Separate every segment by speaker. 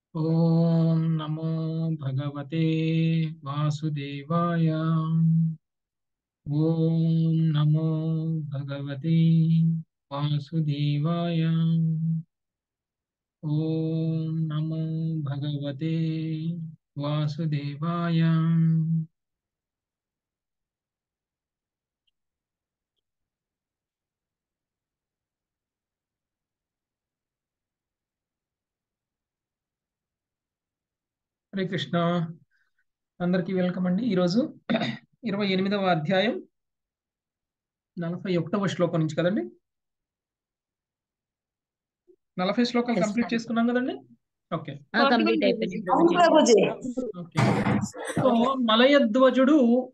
Speaker 1: ॐ नमो भगवते वासुदेवाय ॐ नमो भगवते वासुदेवाय ॐ नमो भगवते वासुदेवाय హరే కృష్ణ అందరికీ వెల్కమ్ అండి ఈరోజు ఇరవై ఎనిమిదవ అధ్యాయం నలభై ఒకటవ శ్లోకం నుంచి కదండి నలభై శ్లోకాలు
Speaker 2: Yes,
Speaker 1: కంప్లీట్
Speaker 2: sir.
Speaker 1: చేసుకున్నాం కదండి ఓకే
Speaker 2: కంప్లీట్ అయిపోయింది
Speaker 3: అవును
Speaker 2: ప్రభుజీ.
Speaker 3: ప్రభుజీ
Speaker 1: ఓకే సో మలయధ్వజుడు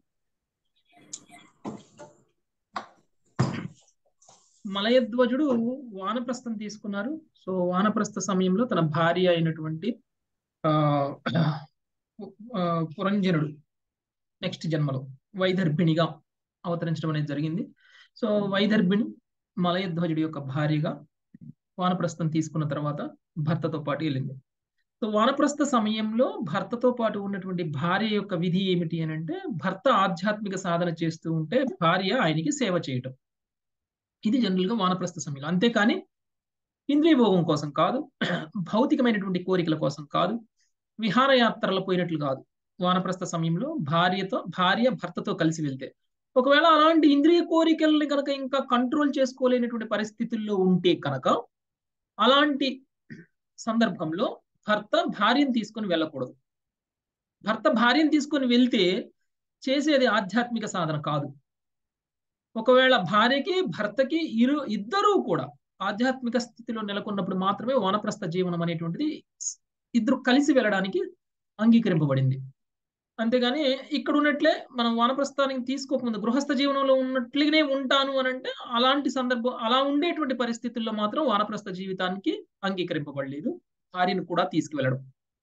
Speaker 1: మలయధ్వజుడు వానప్రస్థం తీసుకున్నారు సో వానప్రస్థ సమయంలో తన భార్య అయినటువంటి ఆ ఆ, పురంజనుడు నెక్స్ట్ జన్మలో వైదర్భిణిగా అవతరించడం అనేది జరిగింది సో వైదర్భిణి మలయధ్వజుడి యొక్క భార్యగా వానప్రస్థం తీసుకున్న తర్వాత భర్తతో పాటు వెళ్ళింది సో వానప్రస్థ సమయంలో భర్తతో పాటు ఉన్నటువంటి భార్య యొక్క విధి ఏమిటి అని అంటే భర్త ఆధ్యాత్మిక సాధన చేస్తూ ఉంటే భార్య ఆయనకి సేవ చేయటం ఇది జనరల్ గా వానప్రస్థ సమయంలో అంతేకాని ఇంద్రియ భోగం కోసం కాదు భౌతికమైనటువంటి కోరికల కోసం కాదు విహారయాత్రలు పోయినట్లు కాదు వానప్రస్థ సమయంలో భార్యతో భార్య భర్తతో కలిసి వెళ్తే ఒకవేళ అలాంటి ఇంద్రియ కోరికల్ని కనుక ఇంకా కంట్రోల్ చేసుకోలేనటువంటి పరిస్థితుల్లో ఉంటే కనుక అలాంటి సందర్భంలో భర్త భార్యను తీసుకొని వెళ్ళకూడదు భర్త భార్యను తీసుకొని వెళ్తే చేసేది ఆధ్యాత్మిక సాధన కాదు ఒకవేళ భార్యకి భర్తకి ఇరు ఇద్దరూ కూడా ఆధ్యాత్మిక స్థితిలో నెలకొన్నప్పుడు మాత్రమే వానప్రస్థ జీవనం అనేటువంటిది ఇద్దరు కలిసి వెళ్ళడానికి అంగీకరింపబడింది అంతేగాని ఇక్కడ ఉన్నట్లే మనం వానప్రస్థానికి తీసుకోకముందు గృహస్థ జీవనంలో ఉన్నట్లుగానే ఉంటాను అని అంటే అలాంటి సందర్భం అలా ఉండేటువంటి పరిస్థితుల్లో మాత్రం వానప్రస్థ జీవితానికి అంగీకరింపబడలేదు భార్యను కూడా తీసుకువెళ్ళడం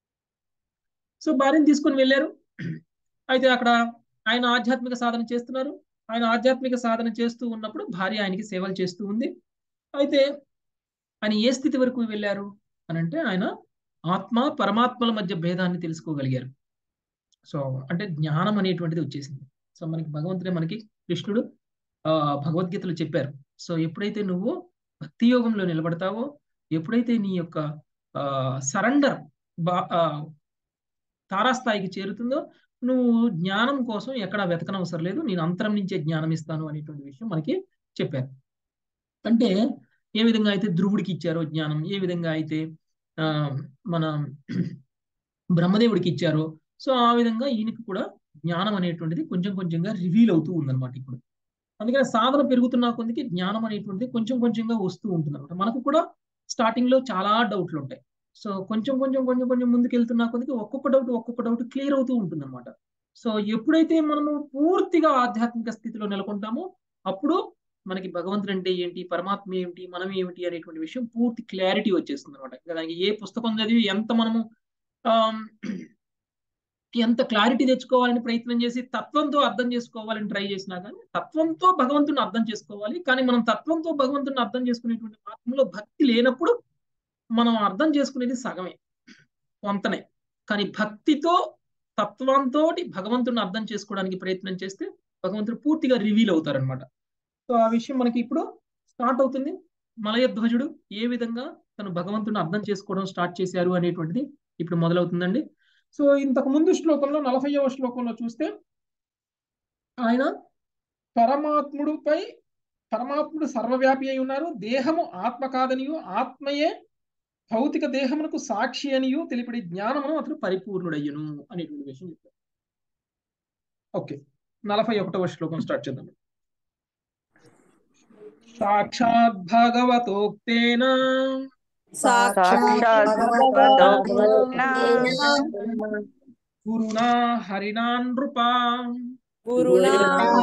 Speaker 1: సో భార్యను తీసుకొని వెళ్ళారు అయితే అక్కడ ఆయన ఆధ్యాత్మిక సాధన చేస్తున్నారు ఆయన ఆధ్యాత్మిక సాధన చేస్తూ ఉన్నప్పుడు భార్య ఆయనకి సేవలు చేస్తూ ఉంది అయితే ఆయన ఏ స్థితి వరకు వెళ్ళారు అని అంటే ఆయన ఆత్మ పరమాత్మల మధ్య భేదాన్ని తెలుసుకోగలిగారు సో అంటే జ్ఞానం అనేటువంటిది వచ్చేసింది సో మనకి భగవంతుడే మనకి కృష్ణుడు ఆ భగవద్గీతలో చెప్పారు సో ఎప్పుడైతే నువ్వు భక్తి యోగంలో నిలబడతావో ఎప్పుడైతే నీ యొక్క ఆ సరెండర్ బా ఆ, తారాస్థాయికి చేరుతుందో నువ్వు జ్ఞానం కోసం ఎక్కడ వెతకనవసరం లేదు నేను అంతరం నుంచే జ్ఞానం ఇస్తాను అనేటువంటి విషయం మనకి చెప్పారు అంటే ఏ విధంగా అయితే ధ్రువుడికి ఇచ్చారో జ్ఞానం ఏ విధంగా అయితే ఆ మన బ్రహ్మదేవుడికి ఇచ్చారో సో ఆ విధంగా ఈయనకి కూడా జ్ఞానం అనేటువంటిది కొంచెం కొంచెంగా రివీల్ అవుతూ ఉందన్నమాట ఇప్పుడు అందుకని సాధన పెరుగుతున్న కొద్దికి జ్ఞానం అనేటువంటిది కొంచెం కొంచెంగా వస్తూ ఉంటుంది అనమాట మనకు కూడా స్టార్టింగ్ లో చాలా డౌట్లు ఉంటాయి సో కొంచెం కొంచెం కొంచెం కొంచెం ముందుకు వెళ్తున్న కొద్దికి ఒక్కొక్క డౌట్ ఒక్కొక్క డౌట్ క్లియర్ అవుతూ ఉంటుంది అనమాట సో ఎప్పుడైతే మనము పూర్తిగా ఆధ్యాత్మిక స్థితిలో నెలకొంటామో అప్పుడు మనకి భగవంతుడు అంటే ఏంటి పరమాత్మ ఏమిటి మనం ఏమిటి అనేటువంటి విషయం పూర్తి క్లారిటీ వచ్చేస్తుంది అనమాట దానికి ఏ పుస్తకం చదివి ఎంత మనము ఆమ్, ఎంత క్లారిటీ తెచ్చుకోవాలని ప్రయత్నం చేసి తత్వంతో అర్థం చేసుకోవాలని ట్రై చేసినా కానీ తత్వంతో భగవంతుని అర్థం చేసుకోవాలి కానీ మనం తత్వంతో భగవంతుని అర్థం చేసుకునేటువంటి మార్గంలో భక్తి లేనప్పుడు మనం అర్థం చేసుకునేది సగమే కొంతనే కానీ భక్తితో తత్వంతో భగవంతుని అర్థం చేసుకోవడానికి ప్రయత్నం చేస్తే భగవంతుడు పూర్తిగా రివీల్ అవుతారనమాట సో ఆ విషయం మనకి ఇప్పుడు స్టార్ట్ అవుతుంది మలయధ్వజుడు ఏ విధంగా తను భగవంతుని అర్థం చేసుకోవడం స్టార్ట్ చేశారు అనేటువంటిది ఇప్పుడు మొదలవుతుందండి సో ఇంతకు ముందు శ్లోకంలో నలభైవ శ్లోకంలో చూస్తే ఆయన పరమాత్ముడుపై పరమాత్ముడు సర్వవ్యాపి అయి ఉన్నారు దేహము ఆత్మ కాదనియు ఆత్మయే భౌతిక దేహమునకు సాక్షి అనియు తెలిపడి జ్ఞానమును అతను పరిపూర్ణుడయ్యను అనేటువంటి విషయం చెప్పారు ఓకే నలభై ఒకటవ శ్లోకం స్టార్ట్ చేద్దాం సాక్షాత్ భగవతోక్తేన
Speaker 3: సాక్షాత్ భగవద్గీత
Speaker 1: గురునా హరినా నృపా
Speaker 3: గురుణా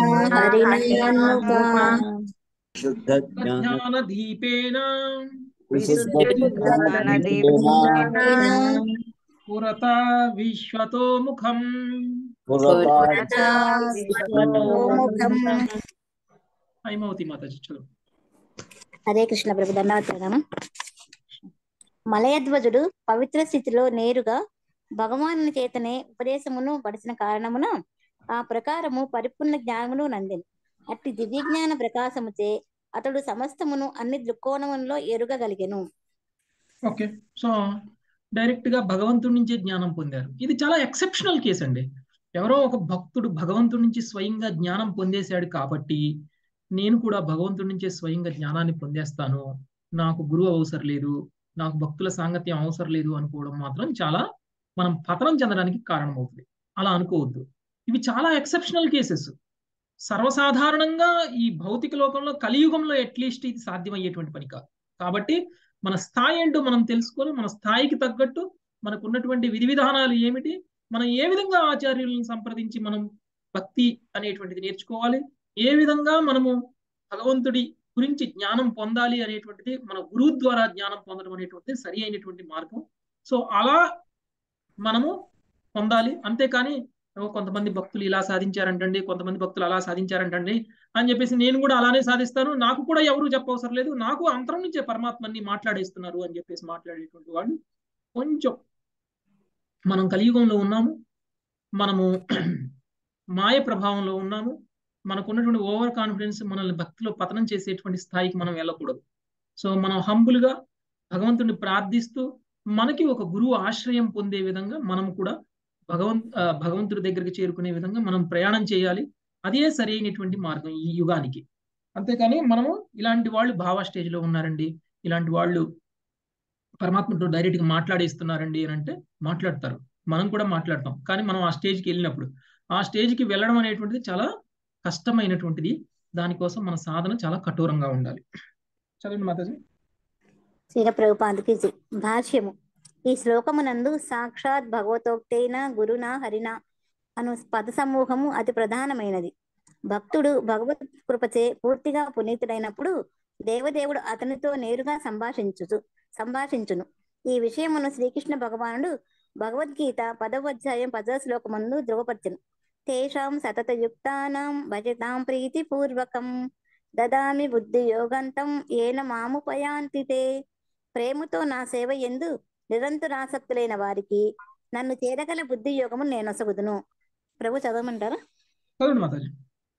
Speaker 1: జ్ఞాన దీపేన పురత విశ్వతో ముఖం హైమవతి మాతాజీ చదువు
Speaker 2: హరే కృష్ణ ప్రభు ధన్యవాద ప్రణామం మలయధ్వజుడు పవిత్ర స్థితిలో నేరుగా భగవాను చేతనే ఉపదేశమును పడిచిన కారణమున ఆ ప్రకారము పరిపూర్ణ జ్ఞానమును నందిని అట్టి దివ్య జ్ఞాన ప్రకాశముచే అతడు సమస్తమును అన్ని దృక్కోణములలో ఎరుగగలిగెను
Speaker 1: ఓకే సో డైరెక్ట్ గా భగవంతుడి నుంచే జ్ఞానం పొందారు ఇది చాలా ఎక్సెప్షనల్ కేసు అండి ఎవరో ఒక భక్తుడు భగవంతుడి నుంచి స్వయంగా జ్ఞానం పొందేశాడు కాబట్టి నేను కూడా భగవంతుడి నుంచే స్వయంగా జ్ఞానాన్ని పొందేస్తాను నాకు గురువు అవసరం లేదు నాకు భక్తుల సాంగత్యం అవసరం లేదు అనుకోవడం మాత్రం చాలా మనం పతనం చెందడానికి కారణమవుతుంది అలా అనుకోవద్దు ఇవి చాలా ఎక్సెప్షనల్ కేసెస్ సర్వసాధారణంగా ఈ భౌతిక లోకంలో కలియుగంలో అట్లీస్ట్ ఇది సాధ్యమయ్యేటువంటి పని కాదు కాబట్టి మన స్థాయి ఏంటో మనం తెలుసుకొని మన స్థాయికి తగ్గట్టు మనకు ఉన్నటువంటి విధి విధానాలు ఏమిటి మనం ఏ విధంగా ఆచార్యులను సంప్రదించి మనం భక్తి అనేటువంటిది నేర్చుకోవాలి ఏ విధంగా మనము భగవంతుడి గురించి జ్ఞానం పొందాలి అనేటువంటిది మన గురువు ద్వారా జ్ఞానం పొందడం అనేటువంటిది సరి అయినటువంటి మార్గం సో అలా మనము పొందాలి అంతేకాని "ఓ, కొంతమంది భక్తులు ఇలా సాధించారంటండి కొంతమంది భక్తులు అలా సాధించారంటండి అని చెప్పేసి నేను కూడా అలానే సాధిస్తాను నాకు కూడా ఎవరు చెప్పవసరం లేదు నాకు అంతరం నుంచే పరమాత్మని మాట్లాడేస్తున్నారు అని చెప్పేసి మాట్లాడేటువంటి వాళ్ళు కొంచెం మనం కలియుగంలో ఉన్నాము మనము మాయ ప్రభావంలో ఉన్నాము మనకున్నటువంటి ఓవర్ కాన్ఫిడెన్స్ మనల్ని భక్తిలో పతనం చేసేటువంటి స్థాయికి మనం వెళ్ళకూడదు సో మనం హంబుల్గా భగవంతుడిని ప్రార్థిస్తూ మనకి ఒక గురువు ఆశ్రయం పొందే విధంగా మనం కూడా భగవంత్ ఆ, భగవంతుడి దగ్గరికి చేరుకునే విధంగా మనం ప్రయాణం చేయాలి అదే సరైనటువంటి మార్గం ఈ యుగానికి అంతేకాని మనము ఇలాంటి వాళ్ళు భావ స్టేజ్లో ఉన్నారండి ఇలాంటి వాళ్ళు పరమాత్మతో డైరెక్ట్ గా మాట్లాడేస్తున్నారండి అని అంటే మాట్లాడతారు మనం కూడా మాట్లాడతాం కానీ మనం ఆ స్టేజ్కి వెళ్ళినప్పుడు ఆ స్టేజ్కి వెళ్ళడం అనేటువంటిది చాలా కష్టమైనటువంటిది దానికోసం మన సాధన చాలా కఠోరంగా ఉండాలి చదవండి మాతాజీ
Speaker 2: శ్రీల ప్రభుపాదికి జై. భాష్యము ఈ శ్లోకమునందు సాక్షాత్ భగవతోక్తైన గురున హరిన అను పద సమూహము అతి ప్రధానమైనది భక్తుడు భగవత్ కృపచే పూర్తిగా పునీతుడైనప్పుడు దేవదేవుడు అతనితో నేరుగా సంభాషించుచు సంభాషించును ఈ విషయమును శ్రీకృష్ణ భగవానుడు భగవద్గీత పదవ అధ్యాయం పదవ శ్లోకమందు ధృవపరచును తేషాం సతతయుక్తానాం భజతాం ప్రీతి పూర్వకం దదామి బుద్ధి యోగంతం ఏన మాముపయాంతి తే ప్రేమతో నా సేవ ఎందు నిరంతరాసక్తులైన వారికి నన్ను చేరగల బుద్ధి యోగము నేనొసగుదును ప్రభు చదవమంటారా
Speaker 1: చదవండి మాతాజీ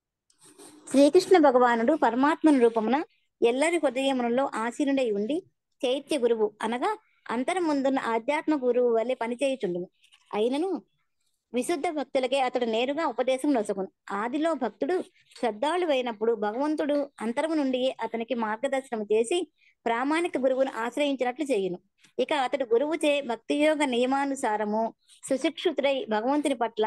Speaker 2: శ్రీకృష్ణ భగవానుడు పరమాత్మను రూపమున ఎల్లరి హృదయములలో ఆసీనుడై ఉండి చైత్య గురువు అనగా అంతరముందున్న ఆధ్యాత్మ గురువు వలె పనిచేయుచుండును అయినను విశుద్ధ భక్తులకే అతడు నేరుగా ఉపదేశం నొసగును ఆదిలో భక్తుడు శ్రద్ధాళువైనప్పుడు భగవంతుడు అంతరము నుండి అతనికి మార్గదర్శనం చేసి ప్రామాణిక గురువును ఆశ్రయించినట్లు చేయును ఇక అతడు గురువుచే భక్తియోగ నియమానుసారము సుశిక్షితుడై భగవంతుని పట్ల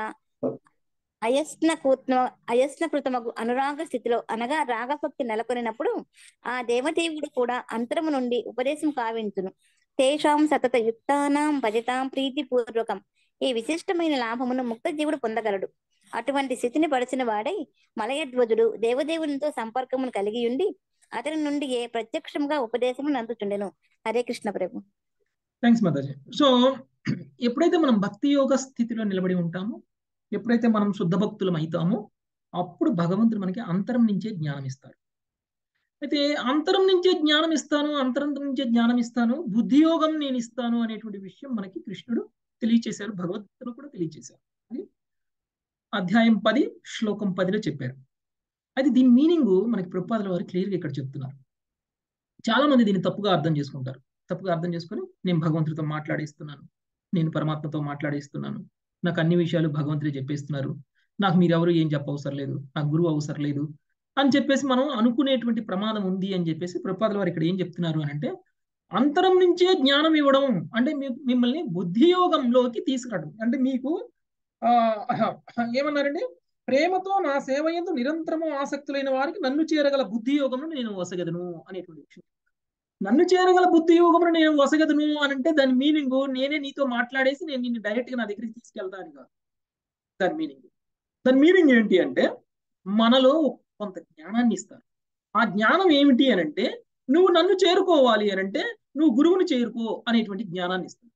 Speaker 2: అయస్నకృత్మ అయస్నకృతమగు అనురాగ స్థితిలో అనగా రాగభక్తి నెలకొనినప్పుడు ఆ దేవదేవుడు కూడా అంతరము నుండి ఉపదేశం కావించును తేషాం సతత యుక్తానాం భజతాం ప్రీతి పూర్వకం ఈ విశిష్టమైన లాభమును ముక్త జీవుడు పొందగలడు అటువంటి స్థితిని పడిచిన వాడై మలయధ్వజుడు దేవదేవునితో సంపర్కమును కలిగి ఉండి అతని నుండి ఏ ప్రత్యక్షంగా ఉపదేశమును అందుచుండెను హరే కృష్ణ ప్రభు
Speaker 1: థ్యాంక్స్ మాతాజీ సో ఎప్పుడైతే మనం భక్తి యోగ స్థితిలో నిలబడి ఉంటామో ఎప్పుడైతే మనం శుద్ధ భక్తులం అవుతామో అప్పుడు భగవంతుడు మనకి అంతరం నుంచే జ్ఞానం ఇస్తాడు అయితే అంతరం నుంచే జ్ఞానం ఇస్తాను అంతరం నుంచే జ్ఞానం ఇస్తాను బుద్ధియోగం నేను ఇస్తాను అనేటువంటి విషయం మనకి కృష్ణుడు తెలియచేశారు భగవద్గీతలో కూడా తెలియచేశారు అది అధ్యాయం పది శ్లోకం పదిలో చెప్పారు అయితే దీని మీనింగ్ మనకి ప్రపాదల వారు క్లియర్గా ఇక్కడ చెప్తున్నారు చాలా మంది దీన్ని తప్పుగా అర్థం చేసుకుంటారు తప్పుగా అర్థం చేసుకొని నేను భగవంతుడితో మాట్లాడేస్తున్నాను నేను పరమాత్మతో మాట్లాడేస్తున్నాను నాకు అన్ని విషయాలు భగవంతుడే చెప్పేస్తున్నారు నాకు మీరెవరు ఏం చెప్పవసరం లేదు నాకు గురువు అవసరం లేదు అని చెప్పేసి మనం అనుకునేటువంటి ప్రమాదం ఉంది అని చెప్పేసి ప్రపాదుల వారు ఇక్కడ ఏం చెప్తున్నారు అని అంటే అంతరం నుంచే జ్ఞానం ఇవ్వడం అంటే మీ- మిమ్మల్ని బుద్ధియోగంలోకి తీసుకురావడం అంటే మీకు ఆ ఏమన్నారండి ప్రేమతో నా సేవ ఎందు నిరంతరము ఆసక్తులైన వారికి నన్ను చేరగల బుద్ధి యోగమును నేను వసగదను అనేటువంటి విషయం నన్ను చేరగల బుద్ధి యోగమును నేను వసగదను అని అంటే దాని మీనింగ్ నేనే నీతో మాట్లాడేసి నేను నిన్ను డైరెక్ట్ గా నా దగ్గరికి తీసుకెళ్తాను కాదు దాని మీనింగ్ దాని మీనింగ్ ఏంటి అంటే మనలో కొంత జ్ఞానాన్ని ఇస్తారు ఆ జ్ఞానం ఏమిటి అని అంటే నువ్వు నన్ను చేరుకోవాలి అని అంటే నువ్వు గురువుని చేరుకో అనేటువంటి జ్ఞానాన్ని ఇస్తుంది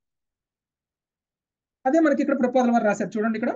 Speaker 1: అదే మనకి ఇక్కడ ప్రపోజల్ వారు రాశారు చూడండి ఇక్కడ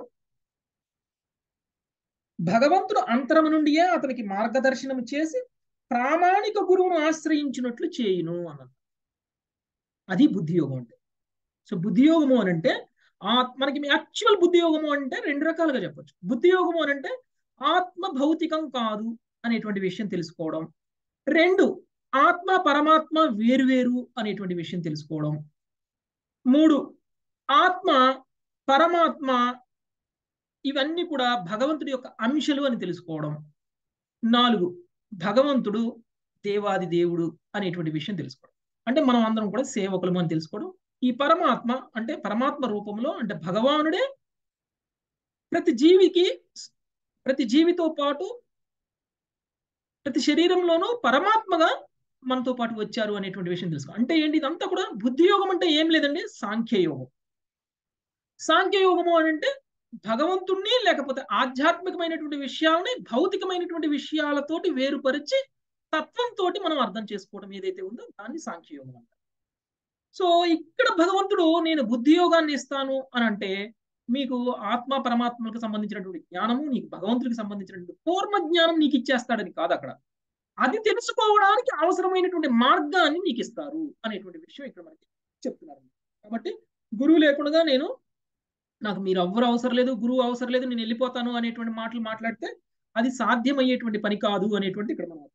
Speaker 1: భగవంతుడు అంతరము నుండియే అతనికి మార్గదర్శనం చేసి ప్రామాణిక గురువును ఆశ్రయించినట్లు చేయును అన్నది అది బుద్ధి యోగం అంటే సో బుద్ధి యోగము అని అంటే ఆ మనకి యాక్చువల్ బుద్ధి యోగము అంటే రెండు రకాలుగా చెప్పొచ్చు బుద్ధి యోగము అని అంటే ఆత్మ భౌతికం కాదు అనేటువంటి విషయం తెలుసుకోవడం రెండు ఆత్మ పరమాత్మ వేరువేరు అనేటువంటి విషయం తెలుసుకోవడం మూడు ఆత్మ పరమాత్మ ఇవన్నీ కూడా భగవంతుడి యొక్క అంశలు అని తెలుసుకోవడం నాలుగు భగవంతుడు దేవాది దేవుడు అనేటువంటి విషయం తెలుసుకోవడం అంటే మనం అందరం కూడా సేవకులము అని తెలుసుకోవడం ఈ పరమాత్మ అంటే పరమాత్మ రూపంలో అంటే భగవానుడే ప్రతి జీవికి ప్రతి జీవితో పాటు ప్రతి శరీరంలోనూ పరమాత్మగా మనతో పాటు వచ్చారు అనేటువంటి విషయం తెలుసుకో అంటే ఏంటి ఇదంతా కూడా బుద్ధి యోగం అంటే ఏం లేదండి సాంఖ్యయోగం సాంఖ్యయోగము అని అంటే భగవంతుణ్ణి లేకపోతే ఆధ్యాత్మికమైనటువంటి విషయాలని భౌతికమైనటువంటి విషయాలతోటి వేరుపరిచి తత్వంతో మనం అర్థం చేసుకోవడం ఏదైతే ఉందో దాన్ని సాంఖ్యయోగం అంటారు సో ఇక్కడ భగవంతుడు నేను బుద్ధి యోగాన్ని ఇస్తాను అని అంటే మీకు ఆత్మ పరమాత్మలకు సంబంధించినటువంటి జ్ఞానము నీకు భగవంతుడికి సంబంధించినటువంటి పూర్ణ జ్ఞానం నీకు ఇచ్చేస్తాడని కాదు అక్కడ అది తెలుసుకోవడానికి అవసరమైనటువంటి మార్గాన్ని నీకు ఇస్తారు అనేటువంటి విషయం ఇక్కడ మనకి చెప్తున్నారు కాబట్టి గురువు లేకుండా నేను నాకు మీరు ఎవ్వరు అవసరం లేదు గురువు అవసరం లేదు నేను వెళ్ళిపోతాను అనేటువంటి మాటలు మాట్లాడితే అది సాధ్యమయ్యేటువంటి పని కాదు అనేటువంటి ఇక్కడ మనం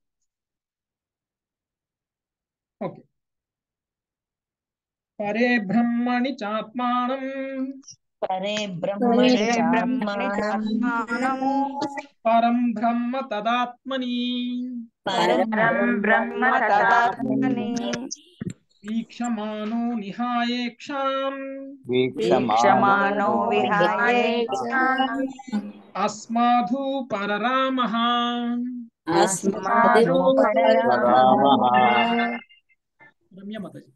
Speaker 1: ఓకే పరే బ్రహ్మణి చాత్మానం
Speaker 4: పరే
Speaker 3: పరే
Speaker 4: బ్రహ్మణి
Speaker 3: బ్రహ్మణి
Speaker 4: చాత్మానం
Speaker 1: పరం బ్రహ్మ తదాత్మని
Speaker 4: పరం
Speaker 3: పరం బ్రహ్మ తదాత్మని
Speaker 1: వీక్షమానో నిహాయేక్షాం
Speaker 3: వీక్షమానో విహాయే
Speaker 1: అస్మాధు పరరామః
Speaker 4: అస్మాదు
Speaker 1: రమ్య మాతాజీ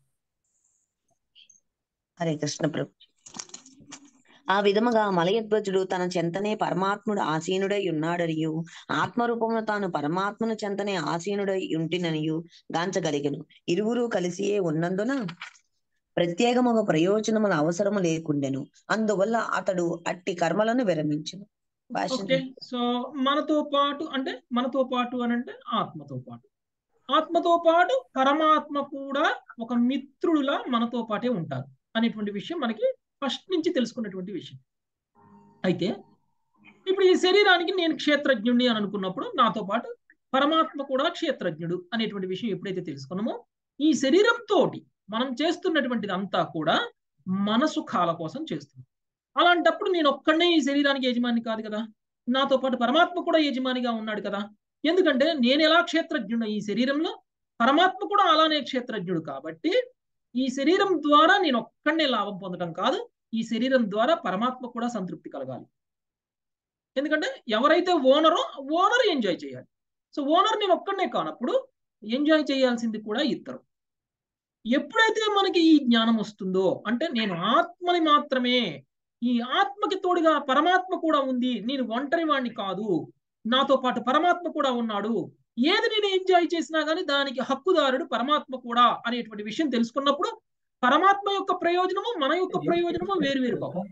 Speaker 4: హరే కృష్ణ ప్రభు ఆ విధముగా మలయధ్వజుడు తన చెంతనే పరమాత్ముడు ఆసీనుడై ఉన్నాడనియు ఆత్మరూపమును తాను పరమాత్మను చెంతనే ఆసీనుడై ఉంటిననియు గాంచగలిగను ఇరువురు కలిసియే ఉన్నందున ప్రత్యేకముగా ప్రయోజనముల అవసరము లేకుండెను అందువల్ల అతడు అట్టి కర్మలను విరమించును భాష్యం
Speaker 1: ఓకే సో మనతో పాటు అంటే మనతో పాటు అని అంటే ఆత్మతో పాటు ఆత్మతో పాటు పరమాత్మ కూడా ఒక మిత్రుడులా మనతో పాటే ఉంటారు అనేటువంటి విషయం మనకి ఫస్ట్ నుంచి తెలుసుకున్నటువంటి విషయం అయితే ఇప్పుడు ఈ శరీరానికి నేను క్షేత్రజ్ఞుడిని అని అనుకున్నప్పుడు నాతో పాటు పరమాత్మ కూడా క్షేత్రజ్ఞుడు అనేటువంటి విషయం ఎప్పుడైతే తెలుసుకున్నామో ఈ శరీరంతో మనం చేస్తున్నటువంటిది అంతా కూడా మన సుఖాల కోసం చేస్తున్నాం అలాంటప్పుడు నేను ఒక్కడనే ఈ శరీరానికి యజమాని కాదు కదా నాతో పాటు పరమాత్మ కూడా యజమానిగా ఉన్నాడు కదా ఎందుకంటే నేను ఎలా క్షేత్రజ్ఞుడు ఈ శరీరంలో పరమాత్మ కూడా అలానే క్షేత్రజ్ఞుడు కాబట్టి ఈ శరీరం ద్వారా నేను ఒక్కడనే లాభం పొందడం కాదు ఈ శరీరం ద్వారా పరమాత్మ కూడా సంతృప్తి కలగాలి ఎందుకంటే ఎవరైతే ఓనరో ఓనర్ ఎంజాయ్ చేయాలి సో ఓనర్ నేను ఒక్కడనే కానప్పుడు ఎంజాయ్ చేయాల్సింది కూడా ఇద్దరు ఎప్పుడైతే మనకి ఈ జ్ఞానం వస్తుందో అంటే నేను ఆత్మని మాత్రమే ఈ ఆత్మకి తోడుగా పరమాత్మ కూడా ఉంది నేను ఒంటరి వాణ్ణి కాదు నాతో పాటు పరమాత్మ కూడా ఉన్నాడు ఏది నేను ఎంజాయ్ చేసినా కానీ దానికి హక్కుదారుడు పరమాత్మ కూడా అనేటువంటి విషయం తెలుసుకున్నప్పుడు పరమాత్మ యొక్క ప్రయోజనము మన యొక్క ప్రయోజనము వేరు వేరు కావు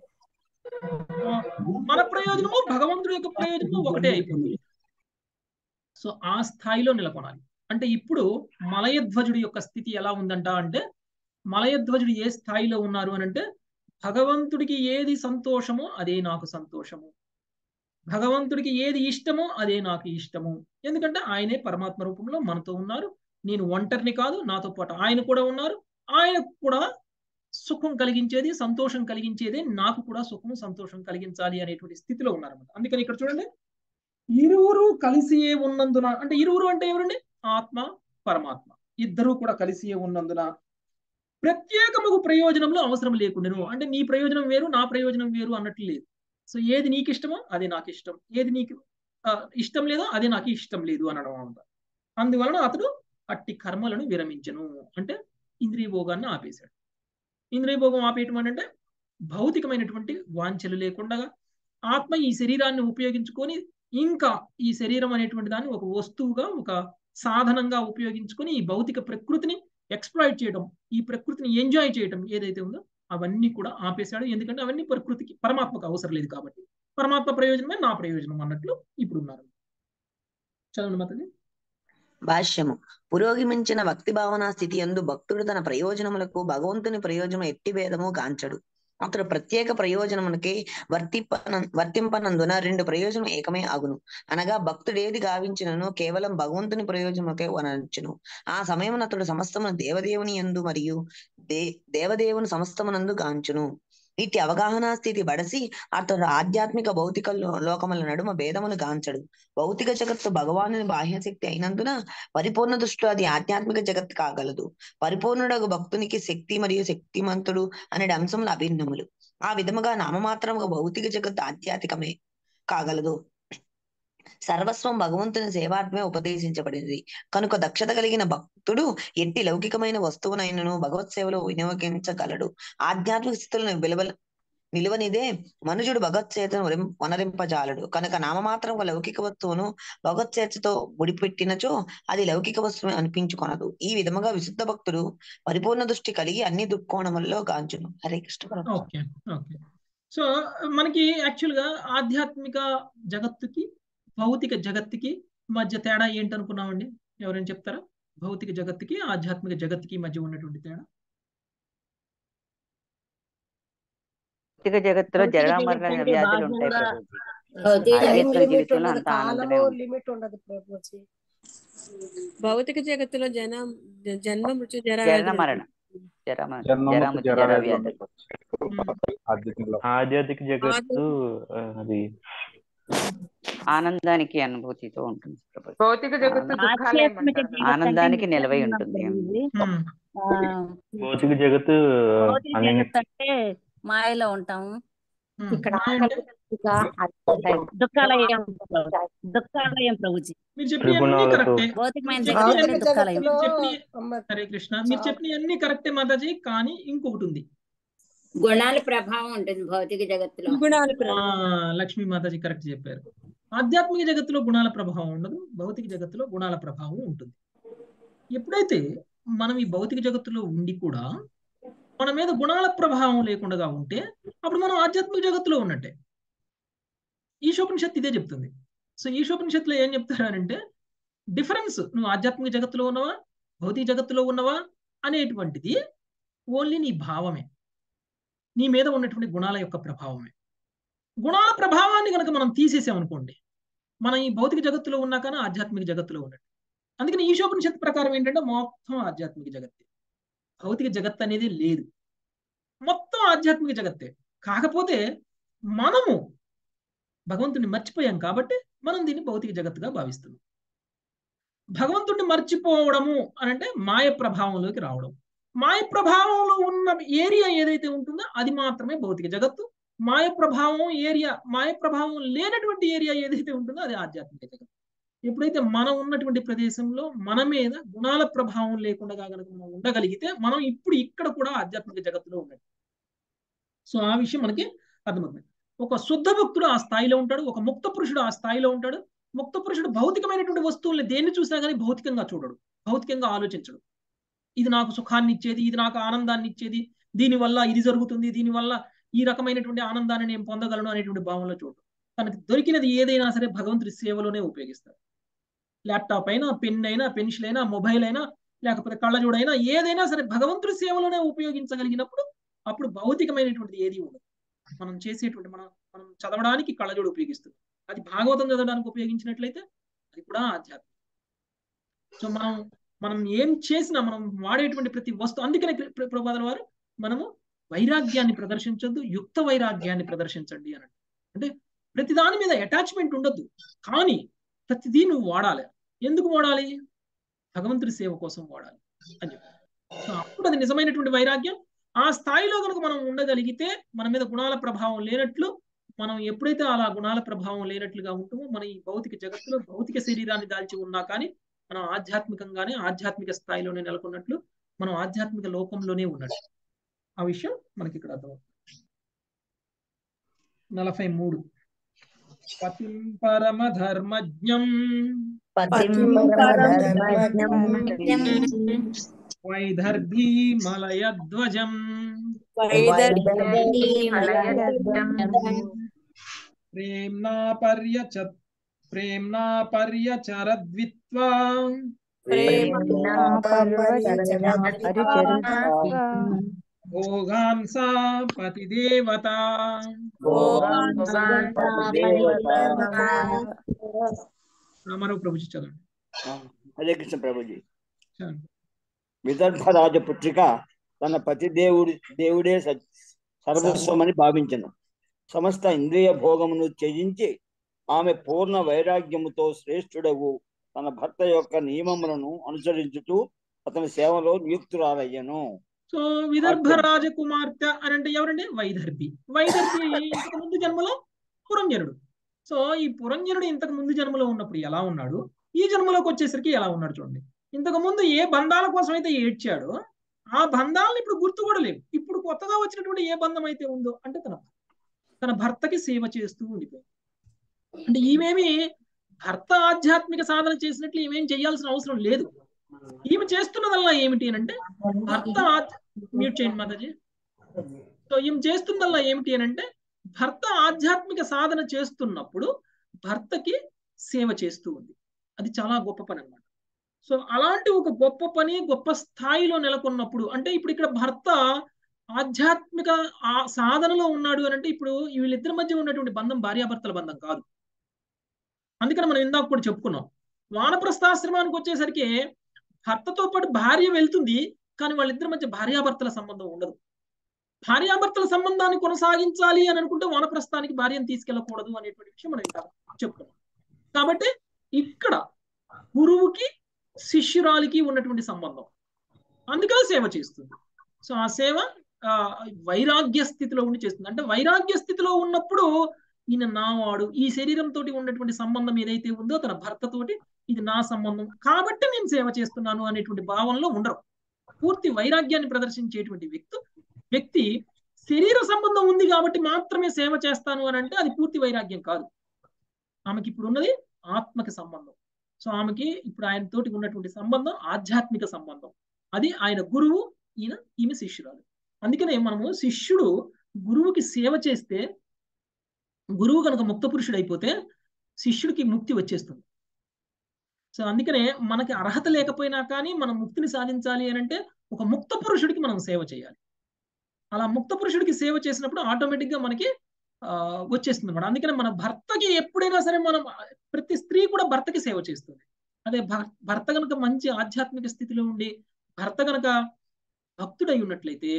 Speaker 1: మన ప్రయోజనము భగవంతుడి యొక్క ప్రయోజనము ఒకటే అయిపోతుంది సో ఆ స్థాయిలో నెలకొనాలి అంటే ఇప్పుడు మలయధ్వజుడి యొక్క స్థితి ఎలా ఉందంట అంటే మలయధ్వజుడు ఏ స్థాయిలో ఉన్నారు అని అంటే భగవంతుడికి ఏది సంతోషమో అదే నాకు సంతోషము భగవంతుడికి ఏది ఇష్టమో అదే నాకు ఇష్టము ఎందుకంటే ఆయనే పరమాత్మ రూపంలో మనతో ఉన్నారు నేను ఒంటరిని కాదు నాతో పాటు ఆయన కూడా ఉన్నారు ఆయన కూడా సుఖం కలిగించేది సంతోషం కలిగించేది నాకు కూడా సుఖం సంతోషం కలిగించాలి అనేటువంటి స్థితిలో ఉన్నారన్నమాట అందుకని ఇక్కడ చూడండి ఇరువురు కలిసియే ఉన్నందున అంటే ఇరువురు అంటే ఎవరండి ఆత్మ పరమాత్మ ఇద్దరు కూడా కలిసియే ఉన్నందున ప్రత్యేకముగు ప్రయోజనంలో అవసరం లేకుండాను అంటే నీ ప్రయోజనం వేరు నా ప్రయోజనం వేరు అన్నట్లు లేదు సో ఏది నీకు ఇష్టమో అది నాకు ఇష్టం ఏది నీకు ఇష్టం లేదో అది నాకు ఇష్టం లేదు అనడం అంట అందువలన అతడు అట్టి కర్మలను విరమించను అంటే ఇంద్రియ భోగాన్ని ఆపేశాడు ఇంద్రియ భోగం ఆపేయటం అంటే భౌతికమైనటువంటి వాంఛలు లేకుండా ఆత్మ ఈ శరీరాన్ని ఉపయోగించుకొని ఇంకా ఈ శరీరం అనేటువంటి దాన్ని ఒక వస్తువుగా ఒక సాధనంగా ఉపయోగించుకొని ఈ భౌతిక ప్రకృతిని ఎక్స్ప్లాయిట్ చేయడం ఈ ప్రకృతిని ఎంజాయ్ చేయడం ఏదైతే ఉందో అవన్నీ కూడా ఆపేశాడు ఎందుకంటే అవన్నీ ప్రకృతికి పరమాత్మకు అవసరం లేదు కాబట్టి పరమాత్మ ప్రయోజనమే నా ప్రయోజనం అన్నట్లు ఇప్పుడు ఉన్నారు చదవండి మాతది
Speaker 4: భాష్యము పురోగమించిన భక్తి భావనా స్థితి ఎందు భక్తుడు తన ప్రయోజనములకు భగవంతుని ప్రయోజనం ఎట్టి భేదము గాంచడు అతడు ప్రత్యేక ప్రయోజనమునకి వర్తింపన వర్తింపనందున రెండు ప్రయోజనం ఏకమే అగును అనగా భక్తుడు ఏది గావించినను కేవలం భగవంతుని ప్రయోజనముకే వనర్చును ఆ సమయమున అతడు సమస్తమును దేవదేవుని యందు మరియు దే దేవదేవుని సమస్తమునందు గాంచును ఇట్టి అవగాహన స్థితి బడసి అతడు ఆధ్యాత్మిక భౌతిక లో- లోకముల నడుమ భేదమును గాంచడు భౌతిక జగత్తు భగవానుని బాహ్యశక్తి అయినందున పరిపూర్ణ దృష్టిలో అది ఆధ్యాత్మిక జగత్ కాగలదు పరిపూర్ణుడగు భక్తునికి శక్తి మరియు శక్తిమంతుడు అనే అంశములు అభిన్నములు ఆ విధముగా నామమాత్రముగా భౌతిక జగత్ ఆధ్యాత్మికమే కాగలదు సర్వస్వం భగవంతుని సేవార్థమే ఉపదేశించబడింది కనుక దక్షత కలిగిన భక్తుడు ఎట్టి లౌకికమైన వస్తువునైనను భగవత్ సేవలో వినియోగించగలడు ఆధ్యాత్మిక స్థితులను విలువ నిలువనిదే మనుజుడు భగవత్ చేతను వరిం- వనరింపజాలడు కనుక నామమాత్రం లౌకిక వస్తువును భగవత్ చేతతో ముడిపెట్టినచో అది లౌకిక వస్తువు అనిపించుకొనదు ఈ విధముగా విశుద్ధ భక్తుడు పరిపూర్ణ దృష్టి కలిగి అన్ని దుఃఖోణముల్లో గాంచును హరే కృష్ణ పరమాత్మ.
Speaker 1: ఓకే ఓకే సో మనకి యాక్చువల్గా ఆధ్యాత్మిక జగత్తుకి భౌతిక జగత్తుకి మధ్య తేడా ఏంటనుకున్నామండి ఎవరైనా చెప్తారా భౌతిక జగత్తుకి ఆధ్యాత్మిక జగత్తుకి మధ్య ఉన్నటువంటి తేడా
Speaker 3: భౌతిక జగత్తులో
Speaker 5: భౌతిక
Speaker 3: జరా
Speaker 5: జగత్తు
Speaker 3: మరణ
Speaker 5: అంటే
Speaker 3: వ్యాధులు
Speaker 5: బాహ్యంగా
Speaker 3: ఉంటాయి ప్రభుజీ
Speaker 5: భౌతిక
Speaker 3: ఆధ్యాత్మిక
Speaker 5: జగత్తులో లిమిట్
Speaker 3: జీవితంలో
Speaker 5: ఉండదు
Speaker 3: అంత ఆనందమే
Speaker 5: కాలము
Speaker 3: ఉంది
Speaker 5: లిమిట్ ఉండదు ప్రభుజీ
Speaker 6: భౌతిక జగత్తులో జన జన్మ మృత్యు జరా
Speaker 3: జరణ
Speaker 6: వ్యాధులు
Speaker 3: మరణ జరా మరణ
Speaker 7: జన్మ
Speaker 3: జరా
Speaker 7: మృత్యు
Speaker 3: మృత్యు
Speaker 7: జరా
Speaker 3: జరా
Speaker 7: వ్యాధులు
Speaker 3: వ్యాధులు
Speaker 7: ఉంటాయి. ఆధ్యాత్మికలో
Speaker 8: ఆధ్యాత్మిక జగత్తు ఆ, అది
Speaker 3: ఆనందానికి అనుభూతితో ఉంటుంది ప్రభుజీ
Speaker 9: భౌతిక జగత్తు
Speaker 3: ఆనంద-
Speaker 9: దుఃఖాలయం
Speaker 10: ఆధ్యాత్మిక
Speaker 9: అంటారు
Speaker 10: జగత్ అంటే
Speaker 3: ఆనందానికి
Speaker 10: నిత్యం
Speaker 3: నిలవై
Speaker 10: ఉన్న
Speaker 3: ఉంటుంది
Speaker 10: ప్రభుజీ.
Speaker 1: మ్మ్.
Speaker 10: ఆ,
Speaker 8: భౌతిక జగత్తు
Speaker 10: భౌతిక
Speaker 8: అన్ని
Speaker 10: జగత్ అంటే మాయలో ఉంటాము
Speaker 1: మ్మ్.
Speaker 5: ఇక్కడ
Speaker 1: మాయ అంటే
Speaker 10: దుఃఖాలయం దుఃఖాలయం ప్రభుజీ
Speaker 1: మీరు చెప్పిన అన్ని
Speaker 8: త్రిగుణాలతో
Speaker 1: కరెక్టే
Speaker 10: భౌతికమైన
Speaker 1: మీరు
Speaker 10: జగత్
Speaker 1: చెప్పిన
Speaker 10: అంటే
Speaker 5: భౌతిక
Speaker 10: దుఃఖాలయం
Speaker 5: జగత్తులో
Speaker 1: చెప్పిన
Speaker 5: అమ్మ
Speaker 1: హరే కృష్ణ మీరు చెప్పిన అన్ని కరెక్టే మాతాజీ కానీ ఇంకొకటి ఉంది
Speaker 11: గుణాల ప్రభావం ఉంటుంది భౌతిక జగత్తులో
Speaker 6: గుణాలు
Speaker 1: ఆ,
Speaker 6: ప్రభావం
Speaker 1: లక్ష్మీ మాతాజీ కరెక్ట్ చెప్పారు ఆధ్యాత్మిక జగత్తులో గుణాల ప్రభావం ఉండదు భౌతిక జగత్తులో గుణాల ప్రభావం ఉంటుంది ఎప్పుడైతే మనం ఈ భౌతిక జగత్తులో ఉండి కూడా మన మీద గుణాల ప్రభావం లేకుండా ఉంటే అప్పుడు మనం ఆధ్యాత్మిక జగత్తులో ఉన్నట్టే ఈశోపనిషత్తు ఇదే చెప్తుంది సో ఈశోపనిషత్తులో ఏం చెప్తారంటే డిఫరెన్స్ నువ్వు ఆధ్యాత్మిక జగత్తులో ఉన్నవా భౌతిక జగత్తులో ఉన్నవా అనేటువంటిది ఓన్లీ నీ భావమే నీ మీద ఉన్నటువంటి గుణాల యొక్క ప్రభావమే గుణాల ప్రభావాన్ని కనుక మనం తీసేసామనుకోండి మనం ఈ భౌతిక జగత్తులో ఉన్నా కానీ ఆధ్యాత్మిక జగత్తులో ఉన్నట్టు అందుకని ఈశోపనిషత్తు ప్రకారం ఏంటంటే మొత్తం ఆధ్యాత్మిక జగత్తే భౌతిక జగత్ అనేది లేదు మొత్తం ఆధ్యాత్మిక జగత్తే కాకపోతే మనము భగవంతుడిని మర్చిపోయాం కాబట్టి మనం దీన్ని భౌతిక జగత్తుగా భావిస్తున్నాం భగవంతుడిని మర్చిపోవడము అని అంటే మాయ ప్రభావంలోకి రావడం మాయ ప్రభావంలో ఉన్న ఏరియా ఏదైతే ఉంటుందో అది మాత్రమే భౌతిక జగత్తు మాయ ప్రభావం ఏరియా మాయ ప్రభావం లేనటువంటి ఏరియా ఏదైతే ఉంటుందో అది ఆధ్యాత్మిక జగత్తు ఎప్పుడైతే మనం ఉన్నటువంటి ప్రదేశంలో మన మీద గుణాల ప్రభావం లేకుండా కనుక మనం ఉండగలిగితే మనం ఇప్పుడు ఇక్కడ కూడా ఆధ్యాత్మిక జగత్తులో ఉన్నట్టు సో ఆ విషయం మనకి అర్థమవుతుంది ఒక శుద్ధ భక్తుడు ఆ స్థాయిలో ఉంటాడు ఒక ముక్త పురుషుడు ఆ స్థాయిలో ఉంటాడు ముక్త పురుషుడు భౌతికమైనటువంటి వస్తువుల్ని దేన్ని చూసినా కానీ భౌతికంగా చూడడు భౌతికంగా ఆలోచించడు ఇది నాకు సుఖాన్ని ఇచ్చేది ఇది నాకు ఆనందాన్ని ఇచ్చేది దీనివల్ల ఇది జరుగుతుంది దీనివల్ల ఈ రకమైనటువంటి ఆనందాన్ని నేను పొందగలను అనేటువంటి భావంలో చూడడు తనకి దొరికినది ఏదైనా సరే భగవంతుడి సేవలోనే ఉపయోగిస్తాడు ల్యాప్టాప్ అయినా పెన్ అయినా పెన్సిల్ అయినా మొబైల్ అయినా లేకపోతే కళ్ళజోడైనా ఏదైనా సరే భగవంతుడి సేవలోనే ఉపయోగించగలిగినప్పుడు అప్పుడు భౌతికమైనటువంటిది ఏది ఉండదు మనం చేసేటువంటి మనం మనం చదవడానికి కళ్ళజోడు ఉపయోగిస్తుంది అది భాగవతం చదవడానికి ఉపయోగించినట్లయితే అది కూడా ఆధ్యాత్మికం సో మనం మనం ఏం చేసినా మనం వాడేటువంటి ప్రతి వస్తువు అందుకనే ప్ర- ప్రభుపాదుల వారు మనము వైరాగ్యాన్ని ప్రదర్శించొద్దు యుక్త వైరాగ్యాన్ని ప్రదర్శించండి అని అంటే ప్రతి దాని మీద అటాచ్మెంట్ ఉండొద్దు కానీ ప్రతిదీ నువ్వు వాడాలి ఎందుకు వాడాలి భగవంతుడి సేవ కోసం వాడాలి అని చెప్పి సో అప్పుడు అది నిజమైనటువంటి వైరాగ్యం ఆ స్థాయిలో కనుక మనం ఉండగలిగితే మన మీద గుణాల ప్రభావం లేనట్లు మనం ఎప్పుడైతే అలా గుణాల ప్రభావం లేనట్లుగా ఉంటామో మన ఈ భౌతిక జగత్తులో భౌతిక శరీరాన్ని దాల్చి ఉన్నా కానీ మనం ఆధ్యాత్మికంగానే ఆధ్యాత్మిక స్థాయిలోనే నెలకొన్నట్లు మనం ఆధ్యాత్మిక లోకంలోనే ఉన్నట్లు ఆ విషయం మనకి ఇక్కడ అర్థం నలభై మూడు పతిం పరమ ధర్మజ్ఞం
Speaker 4: పతిం పరమధర్మజ్ఞం
Speaker 1: వైదర్భీ మలయధ్వజం ప్రేమ్నా పర్యచ ప్రేమ్నా పర్యచరద్విత్వా
Speaker 6: ప్రేమ
Speaker 1: భోగాంసా పతిదేవత రామారావు ప్రభుజీ చదవండి
Speaker 5: హరే కృష్ణ ప్రభుజీ
Speaker 1: చదవండి
Speaker 5: విదర్భ రాజపుత్రిక తన పతి దేవుడి దేవుడే స- సర్వస్వమని భావించను సమస్త ఇంద్రియ భోగమును త్యజించి ఆమె పూర్ణ వైరాగ్యముతో శ్రేష్ఠుడవు తన భర్త యొక్క నియమములను అనుసరించుతూ అతని సేవలో నియుక్తురాలయ్యను
Speaker 1: సో విదర్భ రాజకుమార్తె అని అంటే ఎవరండి వైదర్భి వైదర్భి ఇంతకు ముందు జన్మలో పురంజనుడు సో ఈ పురంజనుడు ఇంతకు ముందు జన్మలో ఉన్నప్పుడు ఎలా ఉన్నాడు ఈ జన్మలోకి వచ్చేసరికి ఎలా ఉన్నాడు చూడండి ఇంతకు ముందు ఏ బంధాల కోసం అయితే ఏడ్చాడో ఆ బంధాలను ఇప్పుడు గుర్తు కూడా లేవు ఇప్పుడు కొత్తగా వచ్చినటువంటి ఏ బంధం అయితే ఉందో అంటే తన తన భర్తకి సేవ చేస్తూ ఉండిపోయింది అంటే ఈమెమి భర్త ఆధ్యాత్మిక సాధన చేసినట్లు ఈమెం చేయాల్సిన అవసరం లేదు ఈమె చేస్తున్నదల్లా ఏమిటి అని అంటే భర్త ఆధ్య- మ్యూట్ చేయండి మాతాజీ సో ఈమె చేస్తున్నదల్లా ఏమిటి అని అంటే భర్త ఆధ్యాత్మిక సాధన చేస్తున్నప్పుడు భర్తకి సేవ చేస్తూ ఉంది అది చాలా గొప్ప పని అన్నమాట సో అలాంటి ఒక గొప్ప పని గొప్ప స్థాయిలో నెలకొన్నప్పుడు అంటే ఇప్పుడు ఇక్కడ భర్త ఆధ్యాత్మిక ఆ సాధనలో ఉన్నాడు అని అంటే ఇప్పుడు వీళ్ళిద్దరి మధ్య ఉన్నటువంటి బంధం భార్యాభర్తల బంధం కాదు అందుకని మనం ఇందాక కూడా చెప్పుకున్నాం వానప్రస్థాశ్రమానికి వచ్చేసరికి భర్తతో పాటు భార్య వెళ్తుంది కానీ వాళ్ళిద్దరి మధ్య భార్యాభర్తల సంబంధం ఉండదు భార్యాభర్తల సంబంధాన్ని కొనసాగించాలి అని అనుకుంటే వానప్రస్థానికి భార్యను తీసుకెళ్ళకూడదు అనేటువంటి విషయం మనం ఇంకా చెప్పుకున్నాం కాబట్టి ఇక్కడ గురువుకి శిష్యురాలికి ఉన్నటువంటి సంబంధం అందుకని సేవ చేస్తుంది సో ఆ సేవ ఆ, వైరాగ్య స్థితిలో ఉండి చేస్తుంది అంటే వైరాగ్య స్థితిలో ఉన్నప్పుడు ఈయన నావాడు ఈ శరీరంతో ఉన్నటువంటి సంబంధం ఏదైతే ఉందో తన భర్తతోటి ఇది నా సంబంధం కాబట్టి నేను సేవ చేస్తున్నాను అనేటువంటి భావనలో ఉండరు పూర్తి వైరాగ్యాన్ని ప్రదర్శించేటువంటి వ్యక్తి వ్యక్తి శరీర సంబంధం ఉంది కాబట్టి మాత్రమే సేవ చేస్తాను అని అంటే అది పూర్తి వైరాగ్యం కాదు ఆమెకి ఇప్పుడు ఉన్నది ఆత్మకి సంబంధం సో ఆమెకి ఇప్పుడు ఆయన తోటి ఉన్నటువంటి సంబంధం ఆధ్యాత్మిక సంబంధం అది ఆయన గురువు ఈయన ఈమె శిష్యురాలు అందుకనే మనము శిష్యుడు గురువుకి సేవ చేస్తే గురువు కనుక ముక్త పురుషుడు అయిపోతే శిష్యుడికి ముక్తి వచ్చేస్తుంది సో అందుకనే మనకి అర్హత లేకపోయినా కానీ మనం ముక్తిని సాధించాలి అని అంటే ఒక ముక్త పురుషుడికి మనం సేవ చేయాలి అలా ముక్త పురుషుడికి సేవ చేసినప్పుడు ఆటోమేటిక్ గా మనకి ఆ, వచ్చేస్తుంది అనమాట అందుకనే మన భర్తకి ఎప్పుడైనా సరే మనం ప్రతి స్త్రీ కూడా భర్తకి సేవ చేస్తుంది అదే భర్- భర్త కనుక మంచి ఆధ్యాత్మిక స్థితిలో ఉండి భర్త కనుక భక్తుడై ఉన్నట్లయితే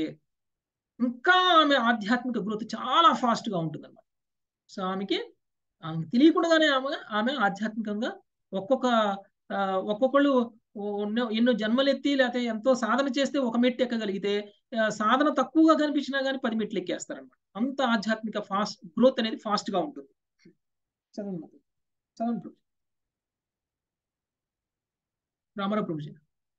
Speaker 1: ఇంకా ఆమె ఆధ్యాత్మిక గ్రోత్ చాలా ఫాస్ట్ గా ఉంటుంది అనమాట సో ఆమెకి ఆమెకి తెలియకుండానే ఆమె ఆమె ఆధ్యాత్మికంగా ఒక్కొక్క ఆ, ఒక్కొక్కళ్ళు ఎన్నో ఎన్నో జన్మలెత్తి లేకపోతే ఎంతో సాధన చేస్తే ఒక మెట్టు ఎక్కగలిగితే ఆ, సాధన తక్కువగా కనిపించినా కానీ పది మెట్లు ఎక్కేస్తారనమాట అంత ఆధ్యాత్మిక ఫాస్ట్ గ్రోత్ అనేది ఫాస్ట్ గా ఉంటుంది చదవండి మాత. చదవండి ప్రభు రామారావు ప్రభుజీ